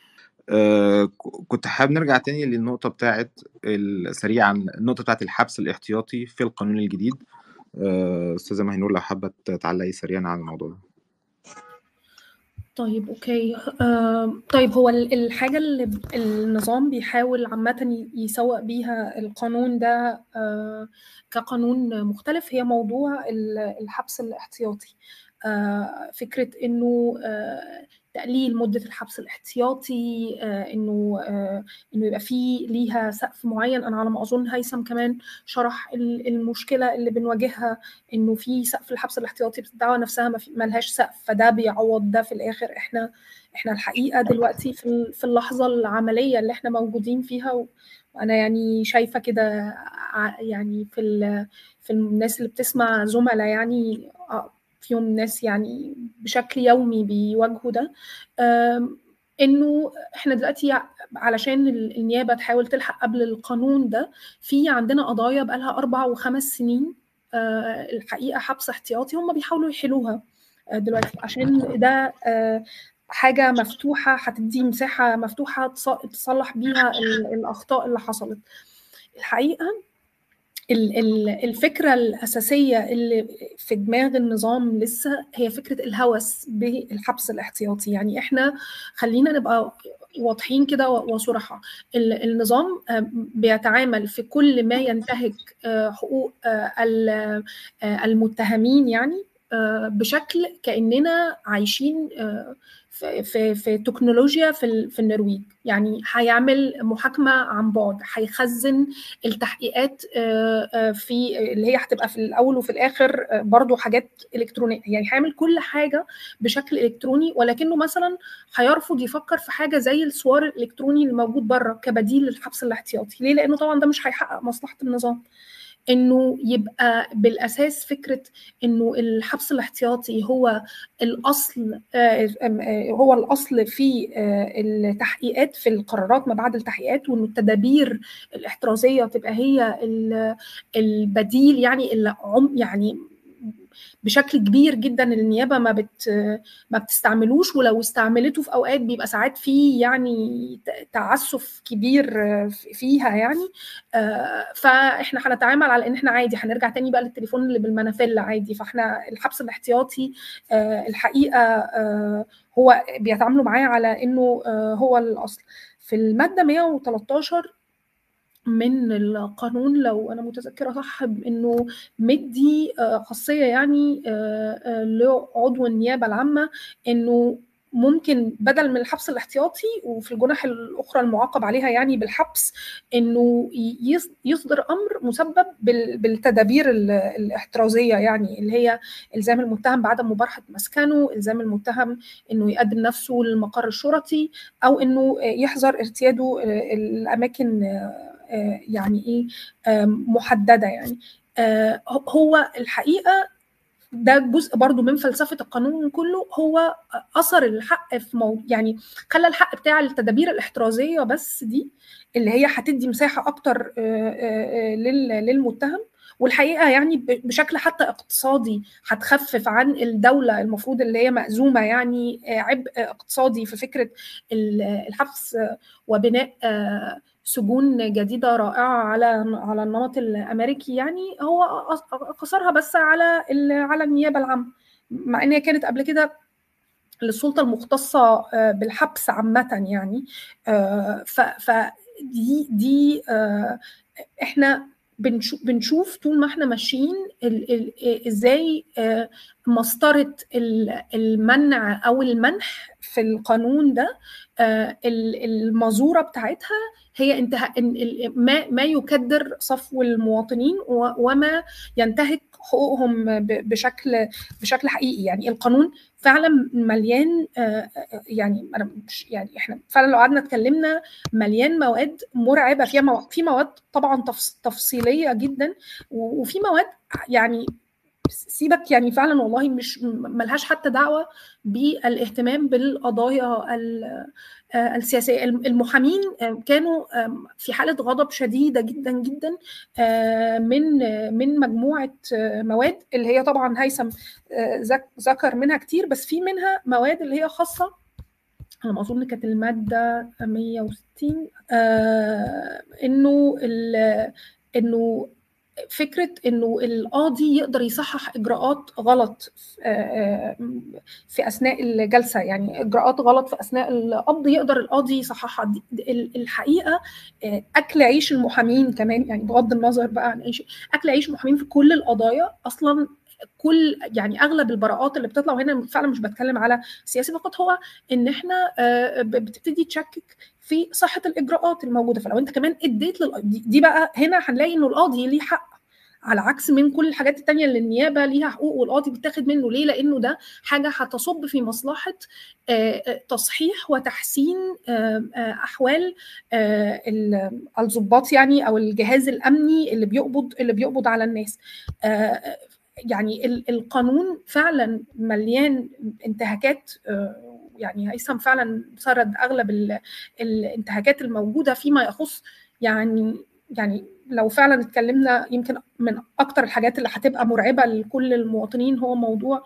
كنت حابب نرجع تاني للنقطه بتاعت سريعا النقطه بتاعت الحبس الاحتياطي في القانون الجديد استاذه مهنور لو حابه تعلقي سريعا على الموضوع ده طيب اوكي آه طيب هو الحاجه اللي النظام بيحاول عامه يسوق بيها القانون ده آه كقانون مختلف هي موضوع الحبس الاحتياطي فكره انه تقليل مده الحبس الاحتياطي انه انه يبقى في ليها سقف معين انا على ما اظن هيثم كمان شرح المشكله اللي بنواجهها انه في سقف الحبس الاحتياطي بس الدعوه نفسها ما لهاش سقف فده بيعوض ده في الاخر احنا احنا الحقيقه دلوقتي في في اللحظه العمليه اللي احنا موجودين فيها وانا يعني شايفه كده يعني في في الناس اللي بتسمع زملاء يعني فيهم ناس يعني بشكل يومي بيواجهوا ده انه احنا دلوقتي علشان النيابه تحاول تلحق قبل القانون ده في عندنا قضايا بقالها اربع وخمس سنين الحقيقه حبس احتياطي هم بيحاولوا يحلوها دلوقتي عشان ده حاجة مفتوحة هتدي مساحة مفتوحة تصلح بيها الأخطاء اللي حصلت الحقيقة الفكرة الأساسية اللي في دماغ النظام لسه هي فكرة الهوس بالحبس الاحتياطي يعني إحنا خلينا نبقى واضحين كده وصراحة النظام بيتعامل في كل ما ينتهك حقوق المتهمين يعني بشكل كاننا عايشين في في, في تكنولوجيا في في النرويج يعني هيعمل محاكمه عن بعد هيخزن التحقيقات في اللي هي هتبقى في الاول وفي الاخر برضو حاجات الكترونيه يعني هيعمل كل حاجه بشكل الكتروني ولكنه مثلا هيرفض يفكر في حاجه زي السوار الالكتروني اللي موجود بره كبديل للحبس الاحتياطي ليه لانه طبعا ده مش هيحقق مصلحه النظام انه يبقى بالاساس فكره انه الحبس الاحتياطي هو الاصل هو الاصل في التحقيقات في القرارات ما بعد التحقيقات وانه التدابير الاحترازيه تبقى هي البديل يعني اللي يعني بشكل كبير جدا النيابه ما بت ما بتستعملوش ولو استعملته في اوقات بيبقى ساعات في يعني تعسف كبير فيها يعني فاحنا هنتعامل على ان احنا عادي هنرجع تاني بقى للتليفون اللي بالمنافله عادي فاحنا الحبس الاحتياطي الحقيقه هو بيتعاملوا معاه على انه هو الاصل في الماده 113 من القانون لو انا متذكره صح انه مدي خاصيه يعني لعضو النيابه العامه انه ممكن بدل من الحبس الاحتياطي وفي الجنح الاخرى المعاقب عليها يعني بالحبس انه يصدر امر مسبب بالتدابير الاحترازيه يعني اللي هي الزام المتهم بعدم مبارحه مسكنه، الزام المتهم انه يقدم نفسه للمقر الشرطي او انه يحظر ارتياده الاماكن يعني ايه محدده يعني هو الحقيقه ده جزء برضو من فلسفه القانون كله هو اثر الحق في مو... يعني خلى الحق بتاع التدابير الاحترازيه بس دي اللي هي هتدي مساحه اكتر للمتهم والحقيقه يعني بشكل حتى اقتصادي هتخفف عن الدوله المفروض اللي هي مأزومه يعني عبء اقتصادي في فكره الحبس وبناء سجون جديده رائعه على على النمط الامريكي يعني هو قصرها بس على على النيابه العامه مع ان هي كانت قبل كده للسلطه المختصه بالحبس عامه يعني فدي دي احنا بنشوف, بنشوف طول ما احنا ماشيين ازاي مسطره المنع او المنح في القانون ده المزوره بتاعتها هي انتهاء ما ما يكدر صفو المواطنين وما ينتهك حقوقهم بشكل بشكل حقيقي يعني القانون فعلا مليان يعني انا مش يعني احنا فعلا لو قعدنا اتكلمنا مليان مواد مرعبه فيها مواد في مواد طبعا تفصيليه جدا وفي مواد يعني سيبك يعني فعلا والله مش ملهاش حتى دعوه بالاهتمام بالقضايا السياسيه المحامين كانوا في حاله غضب شديده جدا جدا من من مجموعه مواد اللي هي طبعا هيثم ذكر منها كتير بس في منها مواد اللي هي خاصه على ما اظن كانت الماده 160 انه انه فكره انه القاضي يقدر يصحح اجراءات غلط في اثناء الجلسه يعني اجراءات غلط في اثناء القبض يقدر القاضي يصححها الحقيقه اكل عيش المحامين كمان يعني بغض النظر بقى عن اي شيء اكل عيش المحامين في كل القضايا اصلا كل يعني اغلب البراءات اللي بتطلع وهنا فعلا مش بتكلم على سياسي فقط هو ان احنا بتبتدي تشكك في صحه الاجراءات الموجوده فلو انت كمان اديت لل... دي بقى هنا هنلاقي انه القاضي ليه حق على عكس من كل الحاجات التانية اللي النيابة ليها حقوق والقاضي بيتاخد منه ليه؟ لأنه ده حاجة هتصب في مصلحة تصحيح وتحسين أحوال الضباط يعني أو الجهاز الأمني اللي بيقبض اللي بيقبض على الناس. يعني القانون فعلا مليان انتهاكات يعني هيثم فعلا سرد اغلب الانتهاكات الموجوده فيما يخص يعني يعني لو فعلا اتكلمنا يمكن من اكتر الحاجات اللي هتبقى مرعبه لكل المواطنين هو موضوع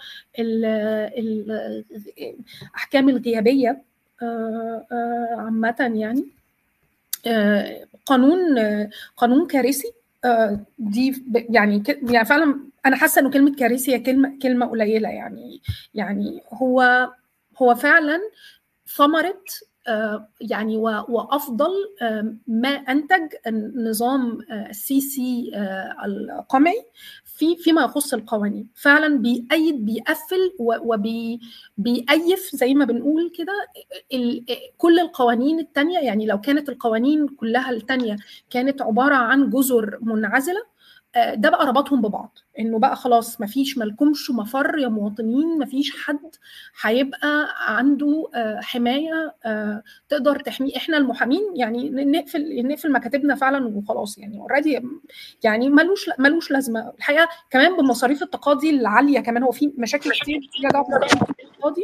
الاحكام الغيابيه عامه يعني قانون قانون كارثي دي يعني يعني فعلا انا حاسه انه كلمه كارثي هي كلمه كلمه قليله يعني يعني هو هو فعلا ثمره يعني وافضل ما انتج النظام السيسي القمعي في فيما يخص القوانين فعلا بيأيد بيقفل وبيأيف زي ما بنقول كده كل القوانين التانية يعني لو كانت القوانين كلها التانية كانت عبارة عن جزر منعزلة ده بقى ربطهم ببعض انه بقى خلاص مفيش مالكمش مفر يا مواطنين مفيش حد هيبقى عنده حمايه تقدر تحميه احنا المحامين يعني نقفل نقفل مكاتبنا فعلا وخلاص يعني اوريدي يعني ملوش ملوش لازمه الحقيقه كمان بمصاريف التقاضي العاليه كمان هو في مشاكل كتير ليها دعوه بالتقاضي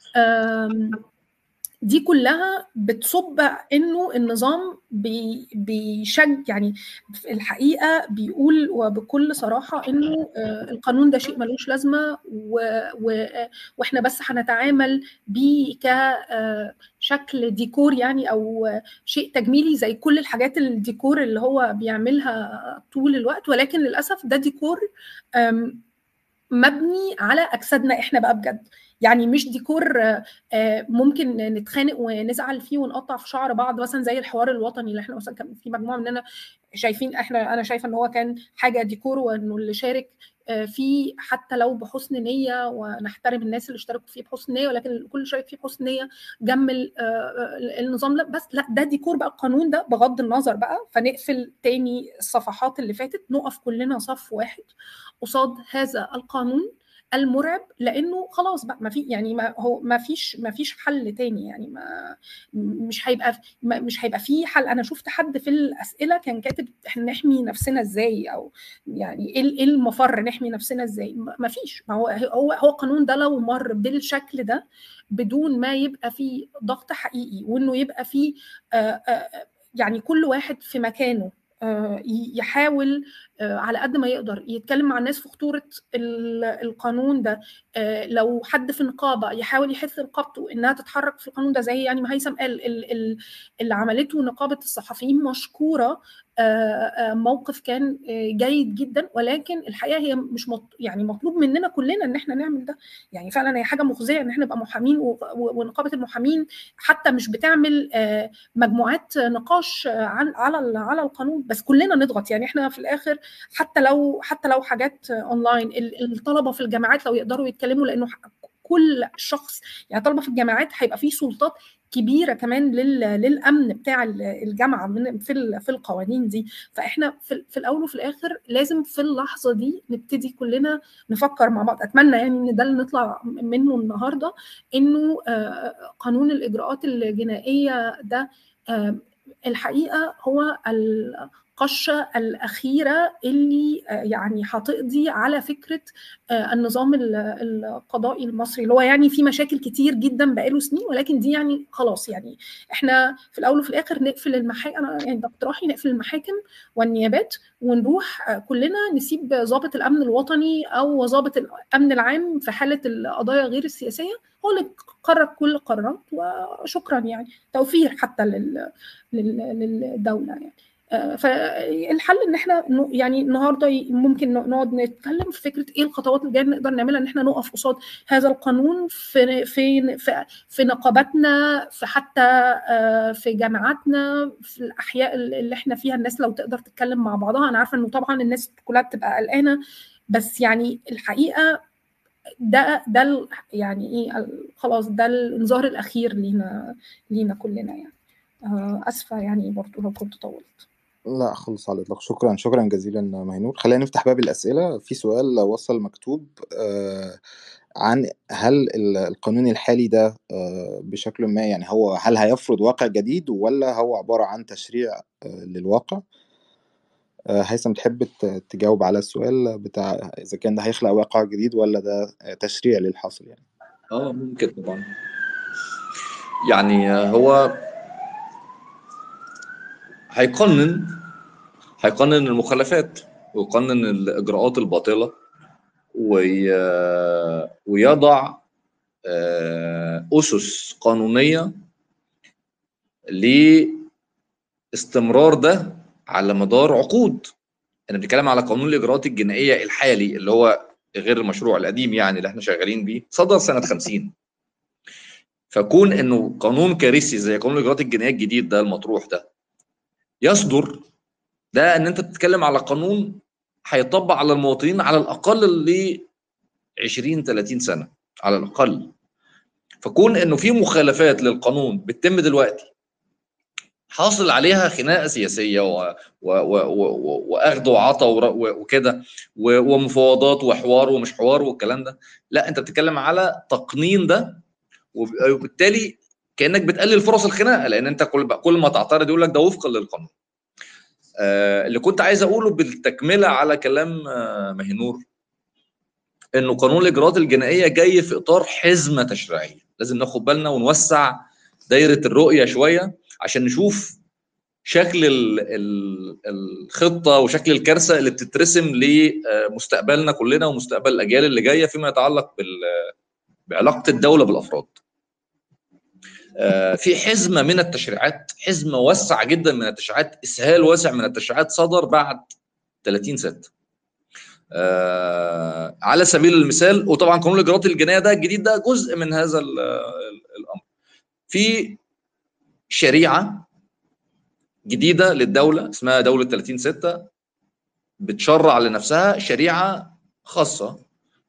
دي كلها بتصب انه النظام بي بيشج يعني في الحقيقه بيقول وبكل صراحه انه القانون ده شيء ملوش لازمه و و واحنا بس هنتعامل بيه كشكل ديكور يعني او شيء تجميلي زي كل الحاجات الديكور اللي هو بيعملها طول الوقت ولكن للاسف ده ديكور مبني على اجسادنا احنا بقى بجد يعني مش ديكور ممكن نتخانق ونزعل فيه ونقطع في شعر بعض مثلا زي الحوار الوطني اللي احنا مثلا كان في مجموعه مننا شايفين احنا انا شايفه ان هو كان حاجه ديكور وانه اللي شارك فيه حتى لو بحسن نيه ونحترم الناس اللي اشتركوا فيه بحسن نيه ولكن الكل شارك فيه بحسن نيه جمل النظام لا بس لا ده ديكور بقى القانون ده بغض النظر بقى فنقفل تاني الصفحات اللي فاتت نقف كلنا صف واحد قصاد هذا القانون المرعب لانه خلاص بقى ما في يعني ما هو ما فيش ما فيش حل تاني يعني ما مش هيبقى ما مش هيبقى في حل انا شفت حد في الاسئله كان كاتب احنا نحمي نفسنا ازاي او يعني ايه المفر نحمي نفسنا ازاي ما فيش ما هو هو هو القانون ده لو مر بالشكل ده بدون ما يبقى فيه ضغط حقيقي وانه يبقى فيه يعني كل واحد في مكانه يحاول على قد ما يقدر يتكلم مع الناس في خطوره القانون ده لو حد في نقابه يحاول يحث نقابته انها تتحرك في القانون ده زي يعني ما هيثم قال اللي عملته نقابه الصحفيين مشكوره موقف كان جيد جدا ولكن الحقيقه هي مش مط... يعني مطلوب مننا كلنا ان احنا نعمل ده يعني فعلا هي حاجه مخزيه ان احنا نبقى محامين ونقابه المحامين حتى مش بتعمل مجموعات نقاش عن على على القانون بس كلنا نضغط يعني احنا في الاخر حتى لو حتى لو حاجات اونلاين الطلبه في الجامعات لو يقدروا يتكلموا لانه كل شخص يعني طلبه في الجامعات هيبقى فيه سلطات كبيره كمان للامن بتاع الجامعه من في في القوانين دي فاحنا في, في الاول وفي الاخر لازم في اللحظه دي نبتدي كلنا نفكر مع بعض اتمنى يعني ان ده اللي نطلع منه النهارده انه قانون الاجراءات الجنائيه ده الحقيقه هو القشه الاخيره اللي يعني هتقضي على فكره النظام القضائي المصري اللي هو يعني في مشاكل كتير جدا بقاله سنين ولكن دي يعني خلاص يعني احنا في الاول وفي الاخر نقفل المحاكم انا يعني ده اقتراحي نقفل المحاكم والنيابات ونروح كلنا نسيب ضابط الامن الوطني او ضابط الامن العام في حاله القضايا غير السياسيه هو اللي قرر كل القرارات وشكرا يعني توفير حتى لل... لل... للدوله يعني فالحل ان احنا يعني النهارده ممكن نقعد نتكلم في فكره ايه الخطوات اللي جايه نقدر نعملها ان احنا نقف قصاد هذا القانون في في في, في نقاباتنا في حتى في جامعاتنا في الاحياء اللي احنا فيها الناس لو تقدر تتكلم مع بعضها انا عارفه انه طبعا الناس كلها بتبقى قلقانه بس يعني الحقيقه ده ده ال- يعني ايه ال- خلاص ده الانذار الاخير لينا لينا كلنا يعني آه، اسفه يعني برضو لو كنت طولت لا خلص على الإطلاق شكرا شكرا جزيلا مهنور خلينا نفتح باب الأسئلة في سؤال وصل مكتوب آه، عن هل ال- القانون الحالي ده آه، بشكل ما يعني هو هل هيفرض واقع جديد ولا هو عبارة عن تشريع آه، للواقع آه، هيثم تحب ت- تجاوب على السؤال بتاع إذا كان ده هيخلق واقع جديد ولا ده آه، تشريع للحاصل يعني اه ممكن طبعا يعني آه، هو هيقنن هيقنن المخالفات ويقنن الاجراءات الباطله وي... ويضع آه، اسس قانونيه لاستمرار ده على مدار عقود انا بنتكلم على قانون الاجراءات الجنائيه الحالي اللي هو غير المشروع القديم يعني اللي احنا شغالين بيه صدر سنه 50 فكون انه قانون كارثي زي قانون الاجراءات الجنائيه الجديد ده المطروح ده يصدر ده ان انت بتتكلم على قانون هيطبق على المواطنين على الاقل ل 20 30 سنه على الاقل فكون انه في مخالفات للقانون بتتم دلوقتي حاصل عليها خناقه سياسيه و... و... و... و... واخذ وعطاء ور- و... وكده و... ومفاوضات وحوار ومش حوار والكلام ده لا انت بتتكلم على تقنين ده وب- وبالتالي كانك بتقلل فرص الخناقه لان انت كل كل ما تعترض يقول لك ده وفقا للقانون آه اللي كنت عايز اقوله بالتكمله على كلام آه مهنور انه قانون الاجراءات الجنائيه جاي في اطار حزمه تشريعيه لازم ناخد بالنا ونوسع دايره الرؤيه شويه عشان نشوف شكل ال- ال- الخطه وشكل الكارثه اللي بتترسم لمستقبلنا كلنا ومستقبل الاجيال اللي جايه فيما يتعلق بال بعلاقه الدوله بالافراد. آه، في حزمه من التشريعات حزمه واسعه جدا من التشريعات اسهال واسع من التشريعات صدر بعد 30 6 آه، على سبيل المثال وطبعا قانون الاجراءات الجنائيه ده الجديد ده جزء من هذا ال- ال- الامر. في شريعه جديده للدوله اسمها دوله 30 6 بتشرع لنفسها شريعه خاصه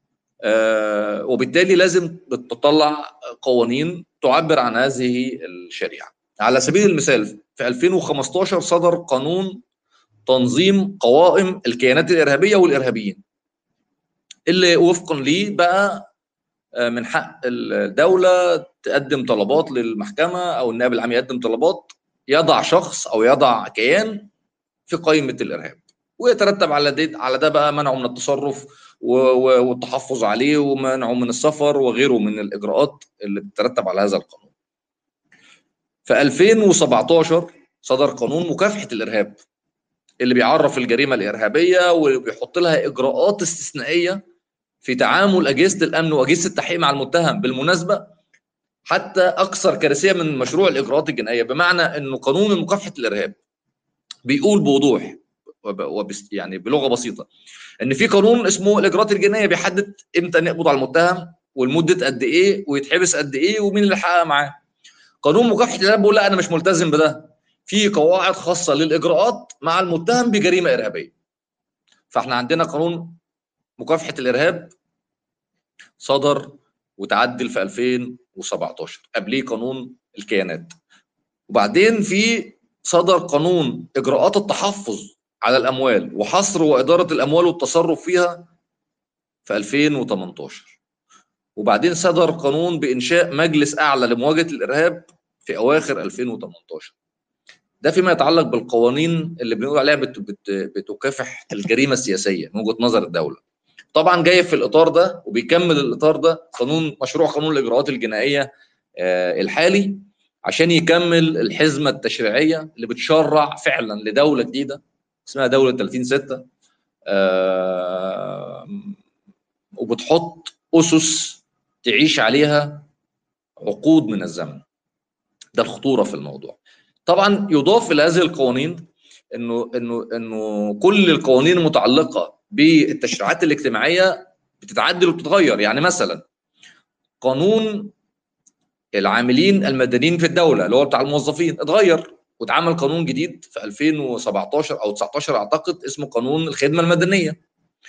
آه، وبالتالي لازم تطلع قوانين تعبر عن هذه الشريعه على سبيل المثال في 2015 صدر قانون تنظيم قوائم الكيانات الارهابيه والارهابيين اللي وفقا ليه بقى آه، من حق الدوله تقدم طلبات للمحكمه او النائب العام يقدم طلبات يضع شخص او يضع كيان في قائمه الارهاب ويترتب على ده على ده بقى منعه من التصرف و- و- والتحفظ عليه ومنعه من السفر وغيره من الاجراءات اللي بتترتب على هذا القانون. في 2017 صدر قانون مكافحه الارهاب اللي بيعرف الجريمه الارهابيه وبيحط لها اجراءات استثنائيه في تعامل اجهزه الامن واجهزه التحقيق مع المتهم بالمناسبه حتى اكثر كارثيه من مشروع الاجراءات الجنائيه بمعنى انه قانون مكافحه الارهاب بيقول بوضوح وب- وبس يعني بلغه بسيطه ان في قانون اسمه الاجراءات الجنائيه بيحدد امتى نقبض على المتهم والمده قد ايه ويتحبس قد ايه ومين اللي حقق معاه قانون مكافحه الارهاب بيقول لا انا مش ملتزم بده في قواعد خاصه للاجراءات مع المتهم بجريمه ارهابيه فاحنا عندنا قانون مكافحه الارهاب صدر وتعدل في 2017 قبليه قانون الكيانات وبعدين في صدر قانون اجراءات التحفظ على الاموال وحصر واداره الاموال والتصرف فيها في 2018 وبعدين صدر قانون بانشاء مجلس اعلى لمواجهه الارهاب في اواخر 2018 ده فيما يتعلق بالقوانين اللي بنقول عليها بت بت بتكافح الجريمه السياسيه من وجهه نظر الدوله طبعا جاي في الاطار ده وبيكمل الاطار ده قانون مشروع قانون الاجراءات الجنائيه آه، الحالي عشان يكمل الحزمه التشريعيه اللي بتشرع فعلا لدوله جديده اسمها دوله 30 6 وبتحط اسس تعيش عليها عقود من الزمن ده الخطوره في الموضوع طبعا يضاف الى هذه القوانين انه انه انه كل القوانين المتعلقه بالتشريعات الاجتماعيه بتتعدل وبتتغير يعني مثلا قانون العاملين المدنيين في الدوله اللي هو بتاع الموظفين اتغير واتعمل قانون جديد في 2017 او 19 اعتقد اسمه قانون الخدمه المدنيه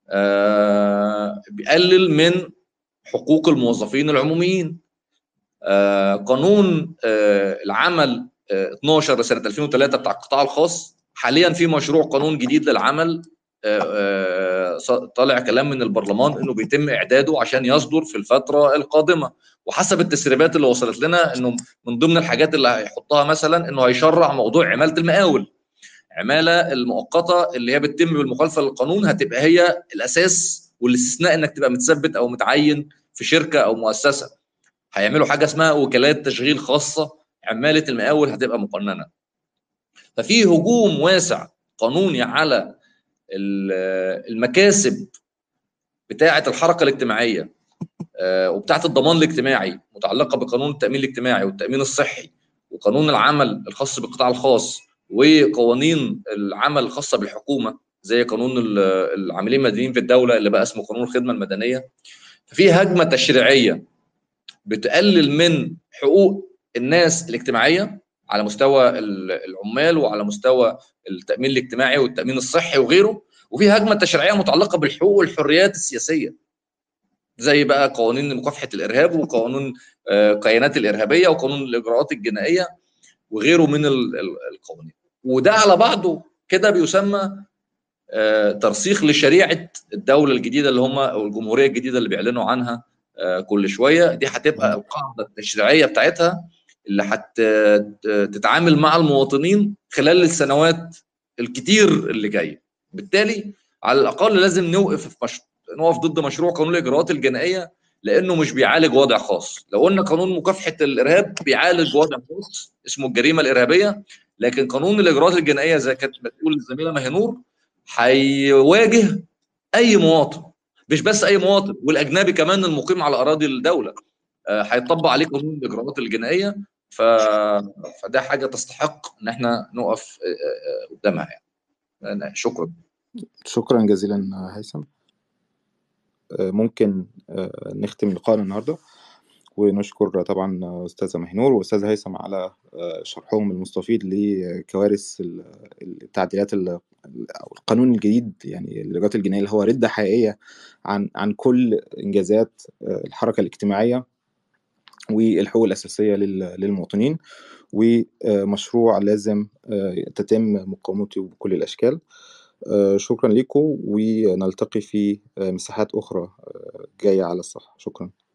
آه، بيقلل من حقوق الموظفين العموميين آه، قانون آه، العمل آه، 12 لسنه 2003 بتاع القطاع الخاص حاليا في مشروع قانون جديد للعمل آه، آه، ص- طالع كلام من البرلمان انه بيتم اعداده عشان يصدر في الفتره القادمه وحسب التسريبات اللي وصلت لنا انه من ضمن الحاجات اللي هيحطها مثلا انه هيشرع موضوع عماله المقاول عماله المؤقته اللي هي بتتم بالمخالفه للقانون هتبقى هي الاساس والاستثناء انك تبقى متثبت او متعين في شركه او مؤسسه هيعملوا حاجه اسمها وكالات تشغيل خاصه عماله المقاول هتبقى مقننه ففي هجوم واسع قانوني على ال- المكاسب بتاعه الحركه الاجتماعيه آه، وبتاعه الضمان الاجتماعي متعلقه بقانون التامين الاجتماعي والتامين الصحي وقانون العمل الخاص بالقطاع الخاص وقوانين العمل الخاصه بالحكومه زي قانون ال- العاملين المدنيين في الدوله اللي بقى اسمه قانون الخدمه المدنيه ففي هجمه تشريعيه بتقلل من حقوق الناس الاجتماعيه على مستوى ال- العمال وعلى مستوى التامين الاجتماعي والتامين الصحي وغيره وفي هجمه تشريعيه متعلقه بالحقوق والحريات السياسيه زي بقى قوانين مكافحه الارهاب وقانون آه، الكيانات الارهابيه وقانون الاجراءات الجنائيه وغيره من ال- ال- القوانين وده على بعضه كده بيسمى آه، ترسيخ لشريعه الدوله الجديده اللي هم او الجمهوريه الجديده اللي بيعلنوا عنها آه، كل شويه دي هتبقى القاعده التشريعيه بتاعتها اللي هتتعامل مع المواطنين خلال السنوات الكتير اللي جايه بالتالي على الاقل لازم نوقف في مش... نقف ضد مشروع قانون الاجراءات الجنائيه لانه مش بيعالج وضع خاص لو قلنا قانون مكافحه الارهاب بيعالج وضع خاص اسمه الجريمه الارهابيه لكن قانون الاجراءات الجنائيه زي كانت بتقول الزميله مهنور هيواجه اي مواطن مش بس اي مواطن والاجنبي كمان المقيم على اراضي الدوله آه، هيطبق عليه قانون الاجراءات الجنائيه ف... فده حاجه تستحق ان احنا نقف آه، آه، قدامها يعني أنا- شكرا شكرا جزيلا هيثم آه، ممكن آه، نختم لقاءنا النهارده ونشكر طبعا استاذه مهنور واستاذ هيثم على آه، شرحهم المستفيض لكوارث ال- التعديلات ال- او القانون الجديد يعني الاجراءات الجنائيه اللي هو رده حقيقيه عن عن كل انجازات آه، الحركه الاجتماعيه والحقوق الاساسيه لل- للمواطنين ومشروع لازم آه، تتم مقاومته بكل الاشكال آه، شكرا لكم ونلتقي في آه، مساحات اخرى آه، جايه على الصح شكرا